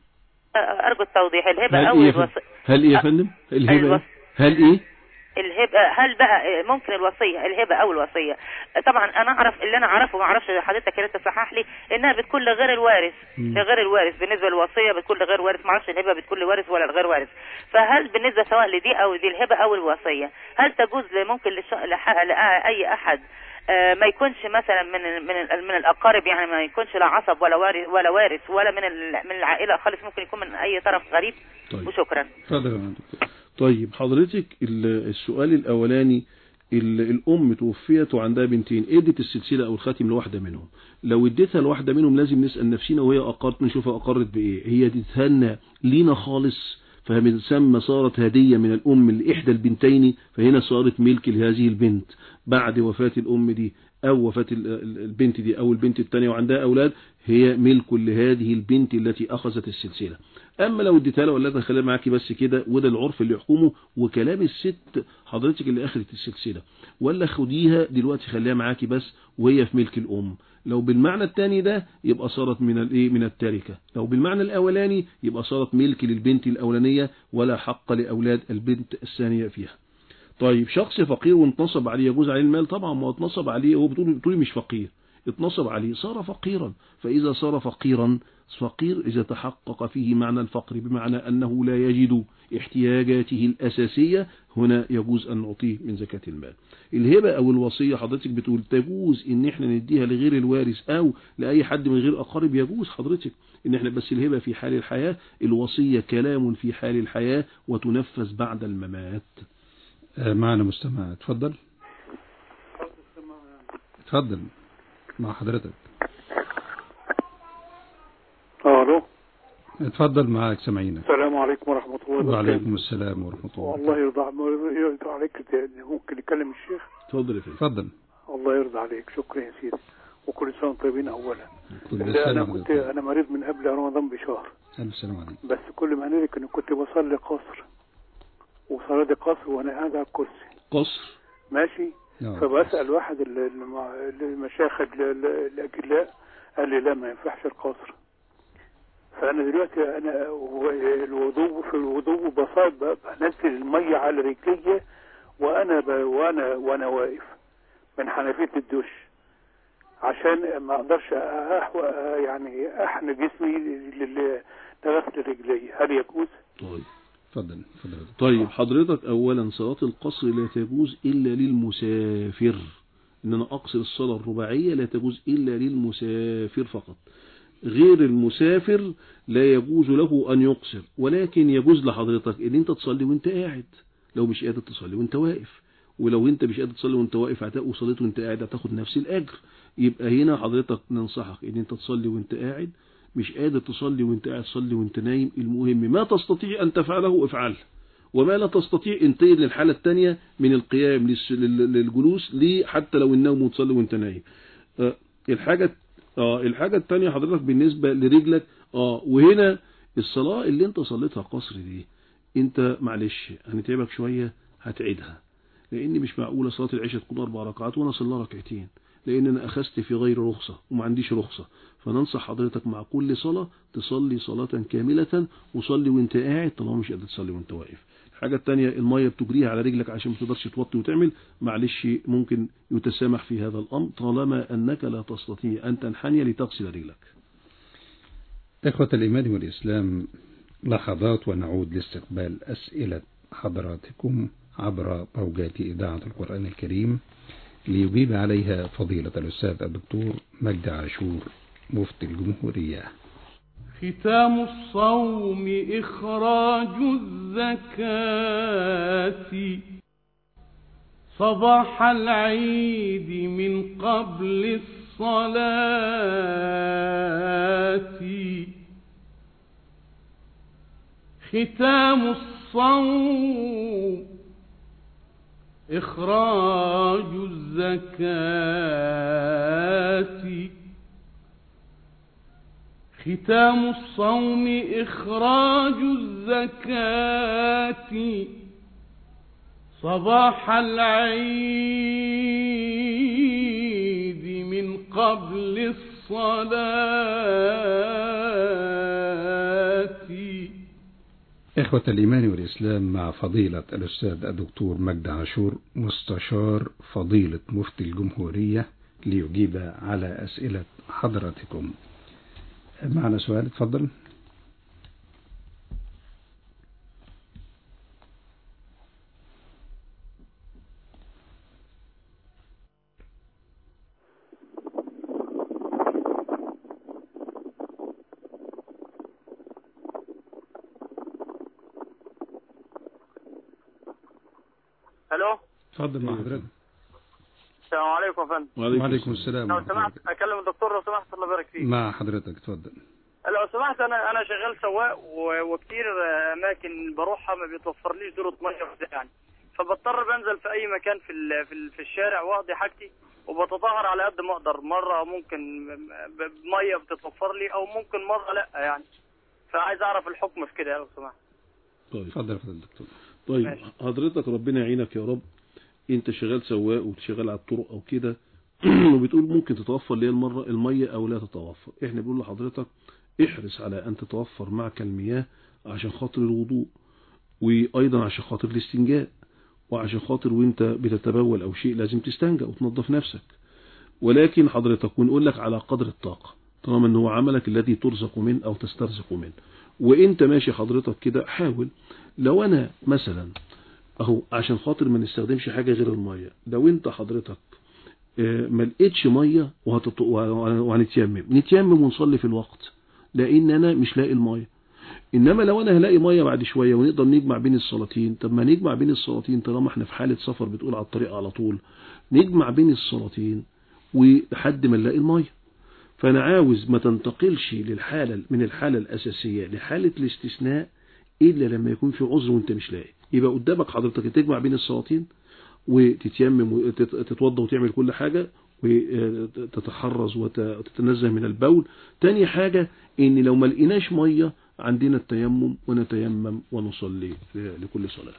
ارجو التوضيح الهبة هل او ايه يا فندم؟ الوصية هل ايه يا فندم الهبه الوص- إيه؟ هل ايه الهبة هل بقى ممكن الوصية الهبة او الوصية طبعا انا اعرف اللي انا اعرفه ما اعرفش حضرتك يا ريت تصحح لي انها بتكون لغير الوارث مم. لغير الوارث بالنسبة للوصية بتكون لغير وارث ما اعرفش الهبة بتكون لوارث ولا لغير وارث فهل بالنسبة سواء لدي او دي الهبة او الوصية هل تجوز ل- ممكن لش... لح... لأي احد آه، ما يكونش مثلا من من ال- من الاقارب يعني ما يكونش لا عصب ولا وارث ولا وارث ولا من ال- من العائله خالص ممكن يكون من اي طرف غريب طيب. وشكرا اتفضل يا دكتور طيب حضرتك ال- السؤال الأولاني ال- الأم توفيت وعندها بنتين ادت السلسلة أو الخاتم لواحدة منهم لو اديتها لواحدة منهم لازم نسأل نفسنا وهي أقرت نشوفها أقرت بإيه هي تتهنى لينا خالص فبتسمى صارت هدية من الأم لإحدى البنتين فهنا صارت ملك لهذه البنت بعد وفاة الأم دي أو وفاة ال- ال- البنت دي أو البنت الثانية وعندها أولاد هي ملك لهذه البنت التي أخذت السلسلة أما لو اديتها لها ولا خليها معاكي بس كده وده العرف اللي يحكمه وكلام الست حضرتك اللي أخذت السلسلة ولا خديها دلوقتي خليها معاكي بس وهي في ملك الأم لو بالمعنى الثاني ده يبقى صارت من الايه من التركة لو بالمعنى الأولاني يبقى صارت ملك للبنت الأولانية ولا حق لأولاد البنت الثانية فيها طيب شخص فقير وانتصب عليه يجوز عليه المال طبعا ما هو اتنصب عليه هو بتقول بتقولي مش فقير اتنصب عليه صار فقيرا فإذا صار فقيرا فقير إذا تحقق فيه معنى الفقر بمعنى أنه لا يجد احتياجاته الأساسية هنا يجوز أن نعطيه من زكاة المال الهبة أو الوصية حضرتك بتقول تجوز إن احنا نديها لغير الوارث أو لأي حد من غير أقارب يجوز حضرتك إن احنا بس الهبة في حال الحياة الوصية كلام في حال الحياة وتنفذ بعد الممات آه، معنا مستمع اتفضل اتفضل مع حضرتك الو اتفضل معاك سامعينك السلام عليكم ورحمة الله وبركاته وعليكم السلام ورحمة الله الله يرضى يرضى عليك ت- ممكن نكلم الشيخ اتفضل يا فندم اتفضل الله يرضى عليك شكرا يا سيدي وكل سنة وانتم طيبين أولا كل لا سنة أنا وحضرتك كنت أنا مريض من قبل رمضان بشهر ألف سلام عليك بس كل ما هنالك إني كنت بصلي قصر وصلاة قصر وأنا قاعد على الكرسي قصر ماشي نعم. فبسأل واحد ال- الم- المشايخ ال- ال- الأجلاء قال لي لا ما ينفعش القصر فأنا دلوقتي أنا و- الوضوء في الوضوء بصاب بنزل المية على رجلي وأنا ب... وأنا وأنا واقف من حنفية الدش عشان ما أقدرش أحو... يعني أحن جسمي لل- لغسل رجلي هل يجوز؟ طيب اتفضل اتفضل طيب حضرتك أولا صلاة القصر لا تجوز إلا للمسافر إن أنا أقصر الصلاة الرباعية لا تجوز إلا للمسافر فقط غير المسافر لا يجوز له أن يقصر ولكن يجوز لحضرتك إن أنت تصلي وأنت قاعد لو مش قادر تصلي وأنت واقف ولو انت مش قادر تصلي وانت واقف هت- وصليت وانت قاعد هتاخد نفس الاجر يبقى هنا حضرتك ننصحك ان انت تصلي وانت قاعد مش قادر تصلي وانت قاعد صلي وانت نايم المهم ما تستطيع ان تفعله افعله وما لا تستطيع انتقل للحالة الثانية من القيام للس- لل- للجلوس ليه حتى لو النوم وتصلي وانت نايم آه، الحاجة اه الحاجة الثانية حضرتك بالنسبة لرجلك اه وهنا الصلاة اللي انت صليتها قصر دي انت معلش هنتعبك شوية هتعيدها لان مش معقولة صلاة العشاء تكون اربع ركعات وانا اصلي ركعتين لان انا اخذت في غير رخصة وما عنديش رخصة فننصح حضرتك مع كل صلاة تصلي صلاة كاملة وصلي وانت قاعد طالما مش قادر تصلي وانت واقف الحاجة التانية المية بتجريها على رجلك عشان ما تقدرش توطي وتعمل معلش ممكن يتسامح في هذا الأمر طالما أنك لا تستطيع أن تنحني لتغسل رجلك إخوة الإيمان والإسلام لحظات ونعود لاستقبال أسئلة حضراتكم عبر موجات إذاعة القرآن الكريم ليجيب عليها فضيلة الأستاذ الدكتور مجدي عاشور مفتي الجمهورية ختام الصوم إخراج الزكاة صباح العيد من قبل الصلاة ختام الصوم إخراج الزكاة ختام الصوم إخراج الزكاة صباح العيد من قبل الصلاة إخوة الإيمان والإسلام مع فضيلة الأستاذ الدكتور مجدي عاشور مستشار فضيلة مفتي الجمهورية ليجيب على أسئلة حضراتكم معنا سؤال اتفضل الو اتفضل مع حضرتك السلام عليكم يا فندم وعليكم السلام لو ورحمة الله سمحت اكلم الدكتور لو سمحت الله يبارك فيك مع حضرتك اتفضل لو سمحت انا انا شغال سواق و- وكتير اماكن بروحها ما بيتوفرليش دورة ميه وكده يعني فبضطر بنزل في اي مكان في ال- في, ال- في الشارع واقضي حاجتي وبتظاهر على قد ما اقدر مره ممكن ب- بميه بتتوفر لي او ممكن مره لا يعني فعايز اعرف الحكم في كده لو سمحت طيب اتفضل يا فضيلة الدكتور طيب ماشي. حضرتك ربنا يعينك يا رب انت شغال سواق وشغال على الطرق او كده وبتقول ممكن تتوفر لي المرة المية او لا تتوفر احنا بنقول لحضرتك احرص على ان تتوفر معك المياه عشان خاطر الوضوء وايضا عشان خاطر الاستنجاء وعشان خاطر وانت بتتبول او شيء لازم تستنجى وتنظف نفسك ولكن حضرتك ونقول لك على قدر الطاقة طالما ان هو عملك الذي ترزق منه او تسترزق منه وانت ماشي حضرتك كده حاول لو انا مثلا اهو عشان خاطر ما نستخدمش حاجة غير المية لو انت حضرتك آه، ما لقيتش مية وهتط- وه- وهنتيمم نتيمم ونصلي في الوقت لان انا مش لاقي المية انما لو انا هلاقي مية بعد شوية ونقدر نجمع بين الصلاتين طب ما نجمع بين الصلاتين طالما احنا في حالة سفر بتقول على الطريق على طول نجمع بين الصلاتين ولحد ما نلاقي المية فانا عاوز ما تنتقلش للحالة من الحالة الاساسية لحالة الاستثناء الا لما يكون في عذر وانت مش لاقي يبقى قدامك حضرتك تجمع بين الصلاتين وتتيمم وتتوضى وتعمل كل حاجة وتتحرز وتتنزه من البول تاني حاجة ان لو ما لقيناش مية عندنا التيمم ونتيمم ونصلي لكل صلاة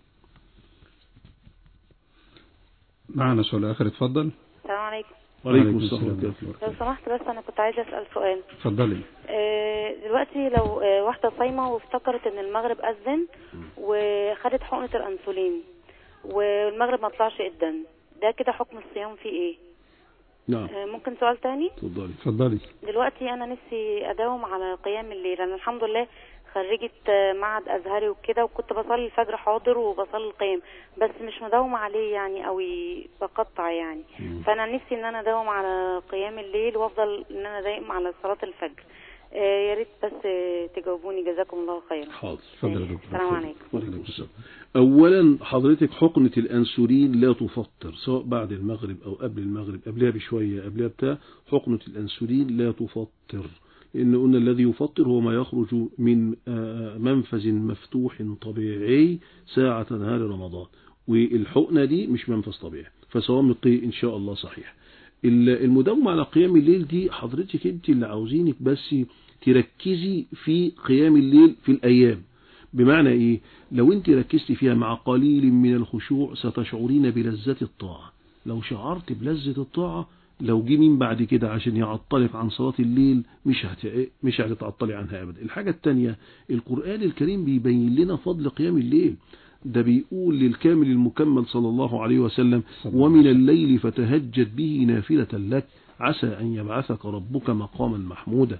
معنا سؤال آخر اتفضل السلام عليكم وعليكم السلام ورحمة الله لو سمحت بس انا كنت عايزه اسال سؤال اتفضلي آه، دلوقتي لو آه، واحده صايمه وافتكرت ان المغرب اذن وخدت حقنه الانسولين والمغرب ما طلعش اذن ده كده حكم الصيام فيه ايه نعم آه، ممكن سؤال تاني اتفضلي اتفضلي دلوقتي انا نفسي اداوم على قيام الليل انا الحمد لله خريجة آه، معهد ازهري وكده وكنت بصلي الفجر حاضر وبصلي القيام بس مش مداومة عليه يعني قوي بقطع يعني فانا نفسي ان انا اداوم على قيام الليل وافضل ان انا دايم على صلاة الفجر آه، يا ريت بس آه، تجاوبوني جزاكم الله خيرا حاضر اتفضل يا دكتور السلام عليكم وعليكم السلام. أولا حضرتك حقنة الأنسولين لا تفطر سواء بعد المغرب أو قبل المغرب قبلها بشوية قبلها بتاع حقنة الأنسولين لا تفطر لأن قلنا الذي يفطر هو ما يخرج من آه، منفذ مفتوح طبيعي ساعة نهار رمضان والحقنة دي مش منفذ طبيعي فصوامقي إن شاء الله صحيح ال- المداومة على قيام الليل دي حضرتك انت اللي عاوزينك بس تركزي في قيام الليل في الأيام بمعنى ايه لو انت ركزتي فيها مع قليل من الخشوع ستشعرين بلذة الطاعة لو شعرت بلذة الطاعة لو جه مين بعد كده عشان يعطلك عن صلاة الليل مش هت... مش هتتعطلي عنها ابدا الحاجة التانية القرآن الكريم بيبين لنا فضل قيام الليل ده بيقول للكامل المكمل صلى الله عليه وسلم ومن الليل فتهجد به نافلة لك عسى أن يبعثك ربك مقاما محمودا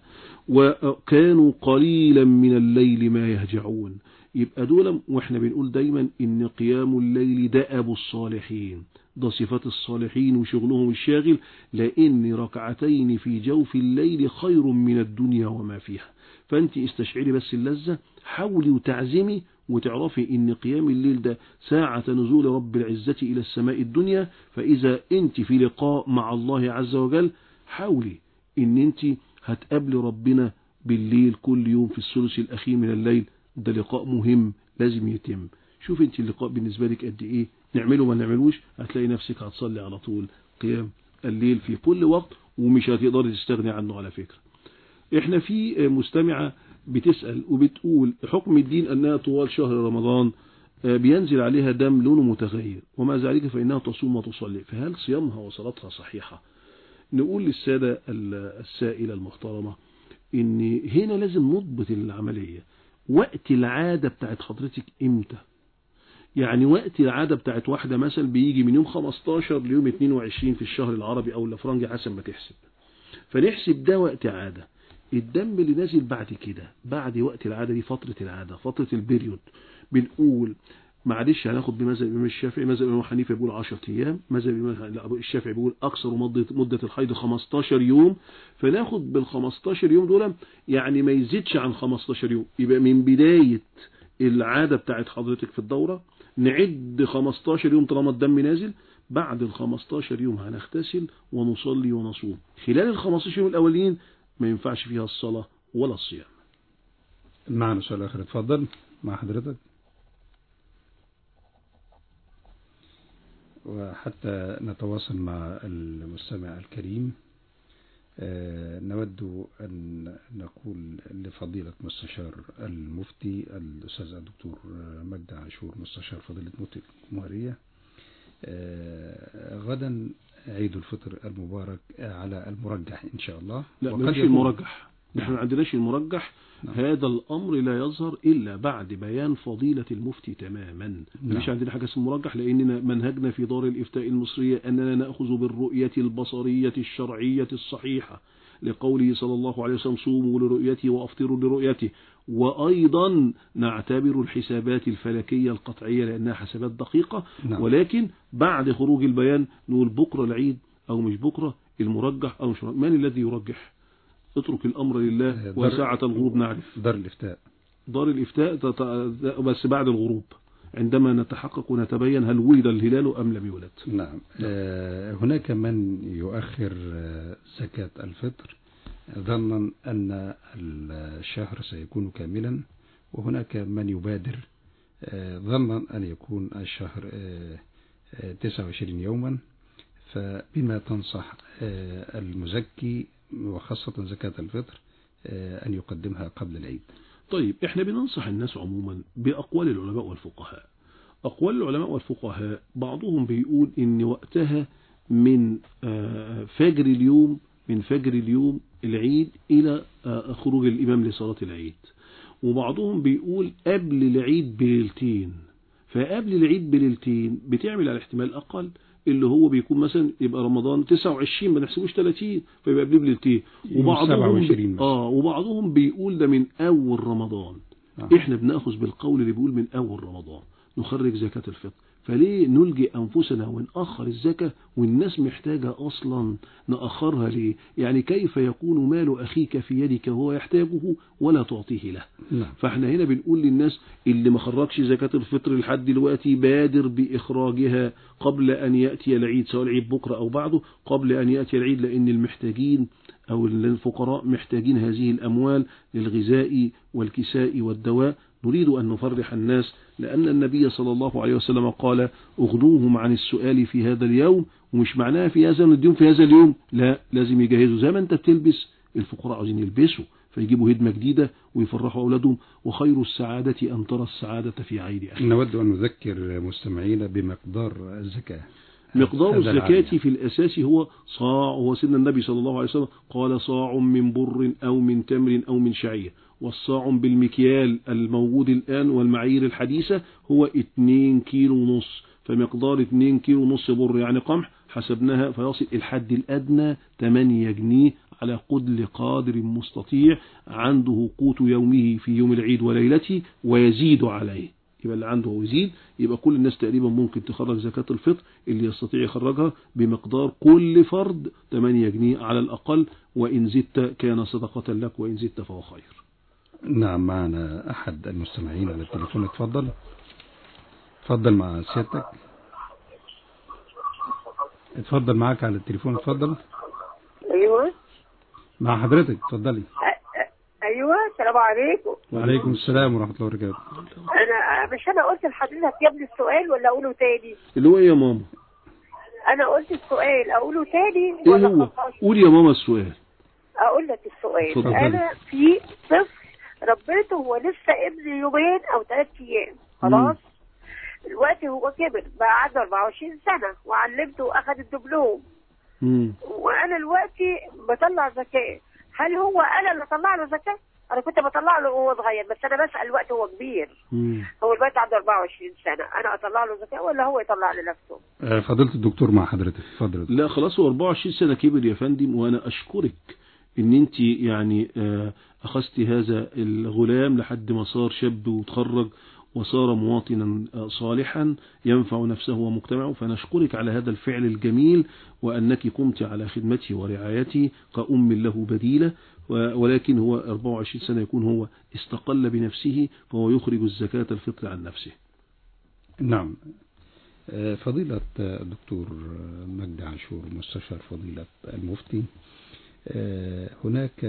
وكانوا قليلا من الليل ما يهجعون يبقى دول واحنا بنقول دايما ان قيام الليل ده ابو الصالحين ده صفات الصالحين وشغلهم الشاغل لان ركعتين في جوف الليل خير من الدنيا وما فيها فانت استشعري بس اللذة حاولي وتعزمي وتعرفي ان قيام الليل ده ساعة نزول رب العزة الى السماء الدنيا فاذا انت في لقاء مع الله عز وجل حاولي ان انت هتقابلي ربنا بالليل كل يوم في الثلث الاخير من الليل ده لقاء مهم لازم يتم شوف انت اللقاء بالنسبة لك قد ايه نعمله ما نعملوش هتلاقي نفسك هتصلي على طول قيام الليل في كل وقت ومش هتقدري تستغني عنه على فكرة احنا في مستمعة بتسأل وبتقول حكم الدين انها طوال شهر رمضان بينزل عليها دم لونه متغير ومع ذلك فإنها تصوم وتصلي فهل صيامها وصلاتها صحيحة نقول للسادة السائلة المحترمة ان هنا لازم نضبط العملية وقت العادة بتاعت حضرتك امتى يعني وقت العادة بتاعت واحدة مثلا بيجي من يوم 15 ليوم 22 في الشهر العربي او الافرنجي حسب ما تحسب فنحسب ده وقت عادة الدم اللي نازل بعد كده بعد وقت العادة دي فترة العادة فترة البريود بنقول معلش هناخد بمذهب الامام الشافعي مذهب الامام حنيفه بيقول 10 ايام مذهب الامام الشافعي بيقول اكثر مده مده الحيض 15 يوم فناخد بال 15 يوم دول يعني ما يزيدش عن 15 يوم يبقى من بدايه العاده بتاعت حضرتك في الدوره نعد 15 يوم طالما الدم نازل بعد ال 15 يوم هنغتسل ونصلي ونصوم خلال ال 15 يوم الاولين ما ينفعش فيها الصلاه ولا الصيام معنا سؤال اخر اتفضل مع حضرتك وحتى نتواصل مع المستمع الكريم نود أن نقول لفضيلة مستشار المفتي الأستاذ الدكتور مجدي عاشور مستشار فضيلة مفتي الجمهورية غدا عيد الفطر المبارك على المرجح إن شاء الله لا مش المرجح نحن ما عندناش المرجح نعم. هذا الأمر لا يظهر إلا بعد بيان فضيلة المفتي تماما نعم. مش عندنا حاجة اسمه مرجح لأننا منهجنا في دار الإفتاء المصرية أننا نأخذ بالرؤية البصرية الشرعية الصحيحة لقوله صلى الله عليه وسلم صوموا لرؤيته وأفطروا لرؤيته وأيضا نعتبر الحسابات الفلكية القطعية لأنها حسابات دقيقة نعم. ولكن بعد خروج البيان نقول بكرة العيد أو مش بكرة المرجح أو مش مرجح. من الذي يرجح اترك الأمر لله وساعة الغروب نعرف دار الإفتاء دار الإفتاء بس بعد الغروب عندما نتحقق ونتبين هل ولد الهلال أم لم يولد نعم آه هناك من يؤخر زكاة الفطر ظنا أن الشهر سيكون كاملا وهناك من يبادر آه ظنا أن يكون الشهر آه 29 يوما فبما تنصح المزكي وخاصة زكاة الفطر أن يقدمها قبل العيد طيب احنا بننصح الناس عموما بأقوال العلماء والفقهاء أقوال العلماء والفقهاء بعضهم بيقول إن وقتها من فجر اليوم من فجر اليوم العيد إلى خروج الإمام لصلاة العيد وبعضهم بيقول قبل العيد بليلتين فقبل العيد بليلتين بتعمل على احتمال أقل اللي هو بيكون مثلا يبقى رمضان 29 ما نحسبوش 30 فيبقى قبل بليلتين وبعضهم بي... اه وبعضهم بيقول ده من اول رمضان آه. احنا بناخذ بالقول اللي بيقول من اول رمضان نخرج زكاة الفطر فليه نلجئ أنفسنا ونأخر الزكاة والناس محتاجة أصلا نأخرها ليه يعني كيف يكون مال أخيك في يدك وهو يحتاجه ولا تعطيه له نعم فاحنا هنا بنقول للناس اللي ما خرجش زكاة الفطر لحد دلوقتي بادر بإخراجها قبل أن يأتي العيد سواء العيد بكرة أو بعده قبل أن يأتي العيد لأن المحتاجين أو الفقراء محتاجين هذه الأموال للغذاء والكساء والدواء نريد أن نفرح الناس لأن النبي صلى الله عليه وسلم قال اغنوهم عن السؤال في هذا اليوم ومش معناها في هذا اليوم في هذا اليوم لا لازم يجهزوا زي ما انت بتلبس الفقراء عاوزين يلبسوا فيجيبوا هدمة جديدة ويفرحوا أولادهم وخير السعادة أن ترى السعادة في عين أخيك نود أن نذكر مستمعينا بمقدار الزكاة مقدار هذا العام. الزكاة في الأساس هو صاع هو سيدنا النبي صلى الله عليه وسلم قال صاع من بر أو من تمر أو من شعير والصاع بالمكيال الموجود الآن والمعايير الحديثة هو 2 كيلو ونص فمقدار 2 كيلو ونص بر يعني قمح حسبناها فيصل الحد الأدنى 8 جنيه على كل قادر مستطيع عنده قوت يومه في يوم العيد وليلته ويزيد عليه يبقى اللي عنده هو يزيد يبقى كل الناس تقريبا ممكن تخرج زكاة الفطر اللي يستطيع يخرجها بمقدار كل فرد 8 جنيه على الأقل وإن زدت كان صدقة لك وإن زدت فهو خير نعم معنا أحد المستمعين على التليفون اتفضل اتفضل مع سيادتك اتفضل معاك على التليفون اتفضل ايوه مع حضرتك اتفضلي ايوه السلام عليكم وعليكم السلام ورحمة الله وبركاته انا مش انا قلت لحضرتك يا ابني السؤال ولا اقوله تاني اللي هو إيه يا ماما انا قلت السؤال اقوله تاني إيه ولا هو خلاص؟ قول يا ماما السؤال اقول لك السؤال اتفضلي. انا في طفل ربيته هو لسه ابن يومين او ثلاث ايام خلاص دلوقتي هو كبر بقى عنده 24 سنه وعلمته واخد الدبلوم مم. وانا دلوقتي بطلع زكاه هل هو انا اللي اطلع له زكاه؟ انا كنت بطلع له وهو صغير بس انا بسال الوقت هو كبير مم. هو دلوقتي عنده 24 سنه انا اطلع له زكاه ولا هو يطلع لنفسه؟ آه، فضيلة الدكتور مع حضرتك اتفضل لا خلاص هو 24 سنة كبر يا فندم وانا اشكرك ان انت يعني آه، اخذت هذا الغلام لحد ما صار شاب وتخرج وصار مواطنا آه، صالحا ينفع نفسه ومجتمعه فنشكرك على هذا الفعل الجميل وأنك قمت على خدمته ورعايته كأم له بديلة و- ولكن هو 24 سنة يكون هو استقل بنفسه فهو يخرج الزكاة الفطر عن نفسه نعم آه، فضيلة آه، الدكتور آه، مجدي عاشور مستشار فضيلة المفتي آه، هناك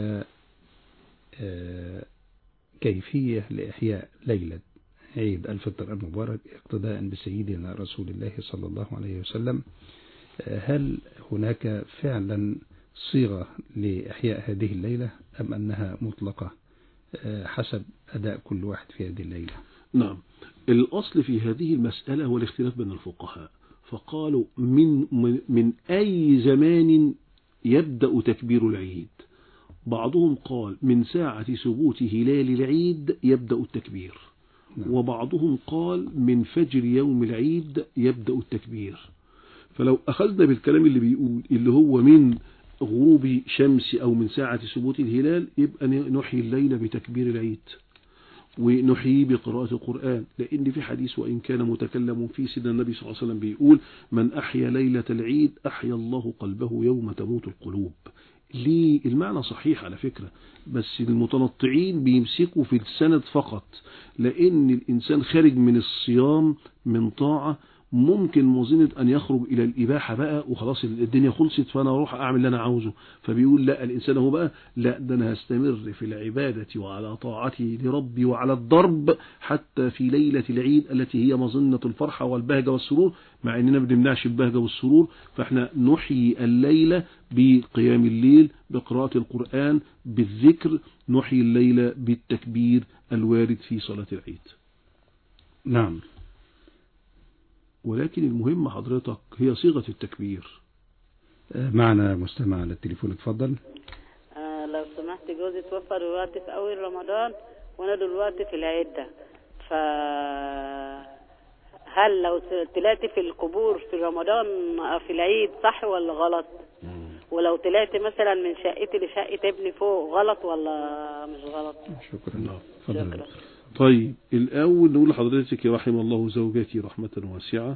آه، كيفية لإحياء ليلة عيد الفطر المبارك اقتداء بسيدنا رسول الله صلى الله عليه وسلم آه، هل هناك فعلا صيغة لإحياء هذه الليلة أم أنها مطلقة آه، حسب أداء كل واحد في هذه الليلة نعم الأصل في هذه المسألة هو الاختلاف بين الفقهاء فقالوا من, من, من أي زمان يبدأ تكبير العيد بعضهم قال من ساعة ثبوت هلال العيد يبدأ التكبير وبعضهم قال من فجر يوم العيد يبدأ التكبير فلو أخذنا بالكلام اللي بيقول اللي هو من غروب شمس أو من ساعة ثبوت الهلال يبقى نحيي الليل بتكبير العيد ونحيي بقراءة القرآن لأن في حديث وإن كان متكلم فيه سيدنا النبي صلى الله عليه وسلم بيقول من أحيا ليلة العيد أحيا الله قلبه يوم تموت القلوب ليه المعنى صحيح على فكرة بس المتنطعين بيمسكوا في السند فقط لأن الإنسان خارج من الصيام من طاعة ممكن مظنة أن يخرج إلى الإباحة بقى وخلاص الدنيا خلصت فأنا أروح أعمل اللي أنا عاوزه فبيقول لا الإنسان هو بقى لا ده أنا هستمر في العبادة وعلى طاعتي لربي وعلى الضرب حتى في ليلة العيد التي هي مظنة الفرحة والبهجة والسرور مع أننا ما بنمنعش البهجة والسرور فإحنا نحيي الليلة بقيام الليل بقراءة القرآن بالذكر نحيي الليلة بالتكبير الوارد في صلاة العيد نعم ولكن المهم حضرتك هي صيغة التكبير آه، معنا مستمع على التليفون اتفضل آه لو سمحت جوزي توفى دلوقتي في أول رمضان وأنا دلوقتي في العدة ف هل لو طلعت في القبور في رمضان في العيد صح ولا غلط؟ ولو طلعت مثلا من شقتي لشقة ابني فوق غلط ولا مش غلط؟ شكرا اتفضل شكرا طيب الأول نقول لحضرتك يا رحم الله زوجتي رحمة واسعة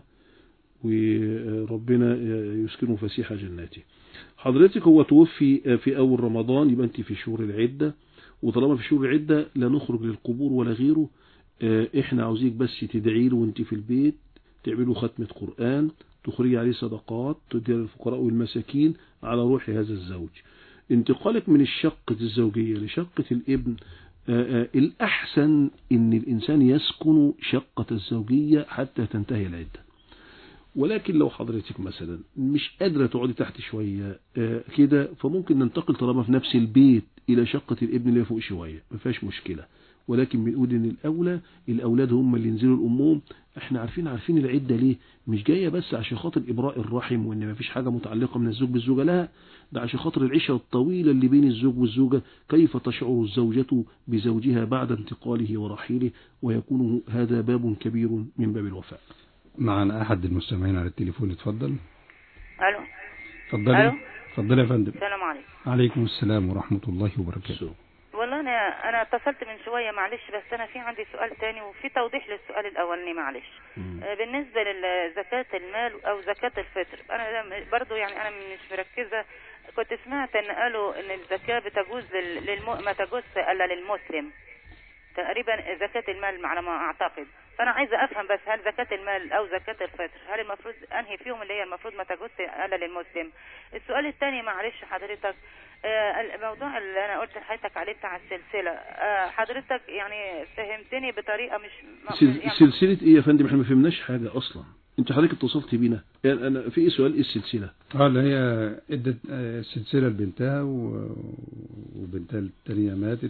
وربنا يسكنه فسيح جناته حضرتك هو توفي في أول رمضان يبقى أنت في شهور العدة وطالما في شهور العدة لا نخرج للقبور ولا غيره اه، احنا عاوزيك بس تدعي له وانت في البيت تعملوا ختمة قرآن تخرجي عليه صدقات تديها للفقراء والمساكين على روح هذا الزوج انتقالك من الشقة الزوجية لشقة الابن اه، اه، الأحسن ان الإنسان يسكن شقة الزوجية حتى تنتهي العدة ولكن لو حضرتك مثلا مش قادرة تقعدي تحت شوية آه، كده فممكن ننتقل طالما في نفس البيت إلى شقة الابن اللي فوق شوية ما فيهاش مشكلة ولكن بنقول ان الاولى الاولاد هم اللي ينزلوا الامهم احنا عارفين عارفين العده ليه مش جايه بس عشان خاطر ابراء الرحم وان ما فيش حاجه متعلقه من الزوج بالزوجه لها ده عشان خاطر العشره الطويله اللي بين الزوج والزوجه كيف تشعر الزوجه بزوجها بعد انتقاله ورحيله ويكون هذا باب كبير من باب الوفاء معنا أحد المستمعين على التليفون اتفضل الو اتفضلي ألو. اتفضلي يا فندم السلام عليكم عليكم السلام ورحمة الله وبركاته والله انا انا اتصلت من شويه معلش بس انا في عندي سؤال تاني وفي توضيح للسؤال الاولاني معلش آه، بالنسبه لزكاه المال او زكاه الفطر انا لم- برضو يعني انا مش مركزه كنت سمعت ان قالوا ان الزكاه بتجوز لل- للم... ما تجوز الا للمسلم تقريبا زكاه المال على ما اعتقد فانا عايزه افهم بس هل زكاه المال او زكاه الفطر هل المفروض انهي فيهم اللي هي المفروض ما تجوز الا للمسلم السؤال الثاني معلش حضرتك آه، الموضوع اللي انا قلت لحضرتك عليه بتاع السلسله آه، حضرتك يعني فهمتني بطريقه مش ما- سل- يعني سلسلة ايه يا فندم احنا ما فهمناش حاجة اصلا انت حضرتك اتصلت بينا يعني انا في ايه سؤال ايه السلسلة اه اللي هي ادت آه، سلسلة لبنتها و- وبنتها التانية ماتت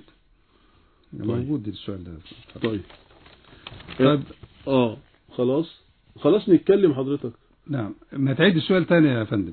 موجود السؤال ده طيب طيب اه خلاص خلاص نتكلم حضرتك نعم ما تعيد السؤال تاني يا فندم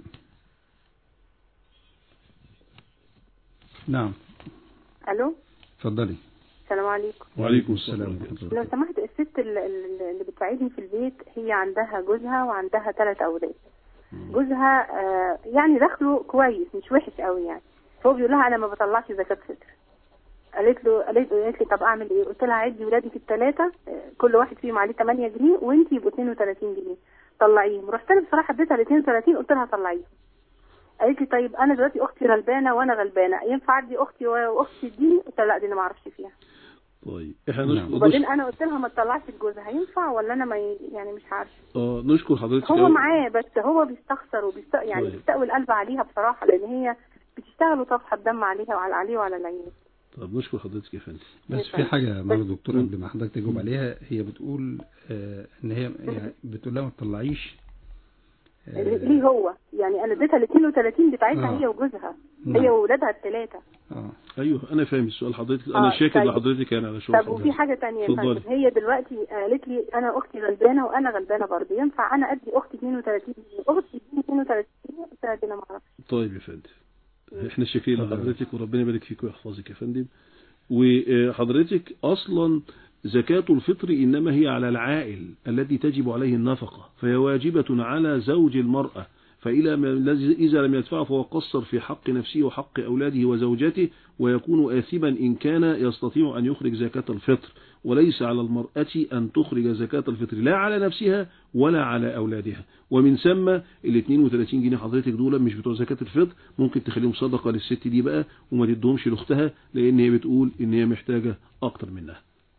نعم الو اتفضلي السلام عليكم وعليكم السلام ورحمة الله لو سمحت الست ال- ال- اللي بتساعدني في البيت هي عندها جوزها وعندها ثلاث اولاد جوزها آه يعني دخله كويس مش وحش قوي يعني فهو بيقول لها انا ما بطلعش زكاه فطر قالت له قالت له قالت لي طب اعمل ايه قلت لها عدي ولادك الثلاثه كل واحد فيهم عليه 8 جنيه وانت يبقوا 32 جنيه طلعيهم رحت انا بصراحه اديتها ال 32 قلت لها طلعيهم قالت لي طيب انا دلوقتي اختي غلبانه وانا غلبانه ينفع ادي اختي واختي دي قلت لها لا دي انا ما اعرفش فيها طيب احنا نعم. نشكر وبعدين نشكر- انا قلت لها ما تطلعش لجوزها هينفع ولا انا ما ي... يعني مش عارفه اه نشكر حضرتك هو أوي. معاه بس هو بيستخسر وبيست... يعني طيب. بيستقوي القلب عليها بصراحه لان هي بتشتغل وتفحط دم عليها وعلى عليه وعلى العيال طب نشكر حضرتك يا فندم بس في حاجة برضه دكتور قبل ما حضرتك تجاوب عليها هي بتقول آه ان هي يعني بتقول لها ما تطلعيش آه، ليه هو يعني انا اديتها ال 32 بتاعتها آه. هي وجوزها نعم. هي واولادها الثلاثه اه ايوه انا فاهم السؤال حضرتك انا آه، شاكر طيب. لحضرتك يعني على شغل طب وفي حضرتك. حاجه ثانيه يا اتفضلي. فندم هي دلوقتي قالت لي انا اختي غلبانه وانا غلبانه برضه ينفع انا ادي اختي 32 جنيه اختي تديني 32 جنيه قلت لها دي انا ما اعرفش طيب يا فندم احنا شاكرين لحضرتك وربنا يبارك فيك ويحفظك يا فندم وحضرتك اصلا زكاة الفطر انما هي على العائل الذي تجب عليه النفقة فهي واجبة على زوج المرأة فإلى ما الذي إذا لم يدفع فهو قصر في حق نفسه وحق أولاده وزوجته ويكون آثما إن كان يستطيع أن يخرج زكاة الفطر وليس على المرأة أن تخرج زكاة الفطر لا على نفسها ولا على أولادها ومن ثم ال 32 جنيه حضرتك دول مش بتوع زكاة الفطر ممكن تخليهم صدقة للست دي بقى وما تدهمش لأختها لأن هي بتقول إن هي محتاجة أكتر منها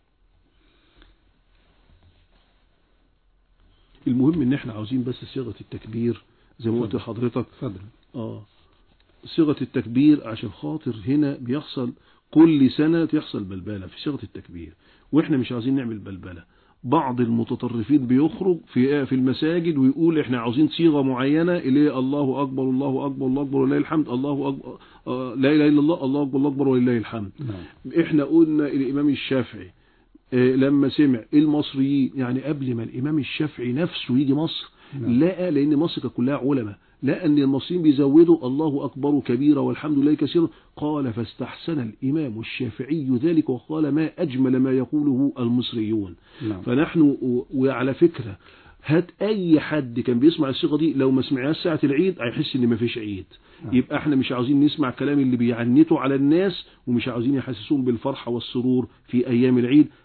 المهم ان احنا عاوزين بس صيغة التكبير زي ما قلت لحضرتك اتفضل اه صيغة التكبير عشان خاطر هنا بيحصل كل سنة تحصل بلبلة في صيغة التكبير واحنا مش عاوزين نعمل بلبلة بعض المتطرفين بيخرج في في المساجد ويقول احنا عاوزين صيغة معينة اللي هي الله اكبر الله اكبر الله اكبر ولله الحمد الله اكبر آه لا اله الا الله الله اكبر الله اكبر ولله الحمد نعم. احنا قلنا الامام الشافعي آه، لما سمع المصريين يعني قبل ما الامام الشافعي نفسه يجي مصر نعم. لقى لان مصر كانت كلها علماء لقى ان المصريين بيزودوا الله اكبر كبيرا والحمد لله كثيرا قال فاستحسن الامام الشافعي ذلك وقال ما اجمل ما يقوله المصريون نعم. فنحن و- وعلى فكره هات اي حد كان بيسمع الصيغه دي لو ما سمعهاش ساعه العيد هيحس ان ما فيش عيد نعم. يبقى احنا مش عاوزين نسمع كلام اللي بيعنتوا على الناس ومش عاوزين يحسسون بالفرحه والسرور في ايام العيد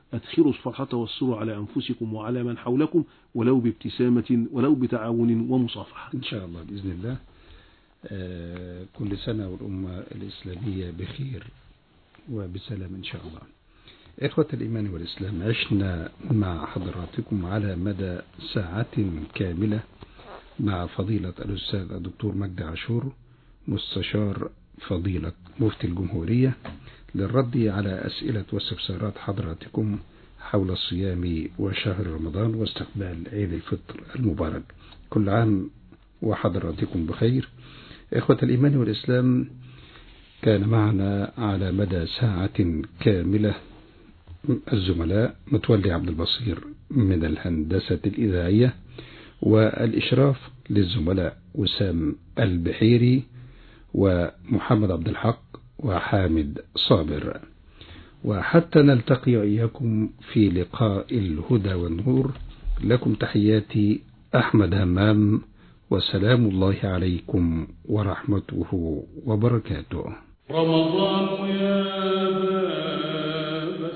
أدخلوا الفرحة والسرور على أنفسكم وعلى من حولكم ولو بابتسامة ولو بتعاون ومصافحة إن شاء الله بإذن الله آه، كل سنة والأمة الإسلامية بخير وبسلام إن شاء الله إخوة الإيمان والإسلام عشنا مع حضراتكم على مدى ساعة كاملة مع فضيلة الأستاذ الدكتور مجدي عاشور مستشار فضيلة مفتي الجمهورية للرد على أسئلة واستفسارات حضراتكم حول الصيام وشهر رمضان واستقبال عيد الفطر المبارك كل عام وحضراتكم بخير إخوة الإيمان والإسلام كان معنا على مدى ساعة كاملة الزملاء متولي عبد البصير من الهندسة الإذاعية والإشراف للزملاء وسام البحيري ومحمد عبد الحق وحامد صابر وحتى نلتقي وإياكم في لقاء الهدى والنور لكم تحياتي أحمد همام وسلام الله عليكم ورحمته وبركاته رمضان يا باب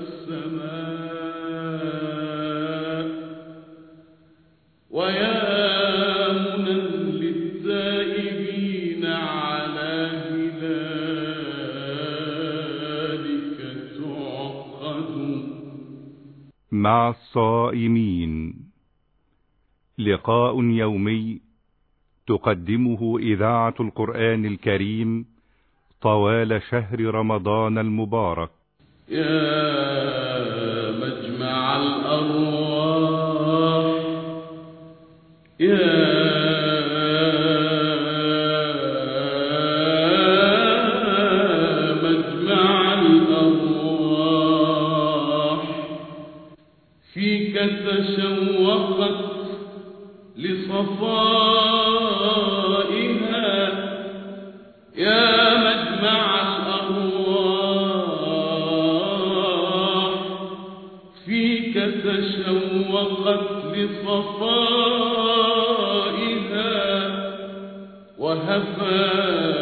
السماء ويا منى للتائبين على هلالك تعقد مع الصائمين لقاء يومي تقدمه إذاعة القرآن الكريم طوال شهر رمضان المبارك يا مجمع الأرواح يا مجمع الأرواح فيك تشوقت لصفائها يا مجمع الأرواح فيك تشوقت لصفائها وهفى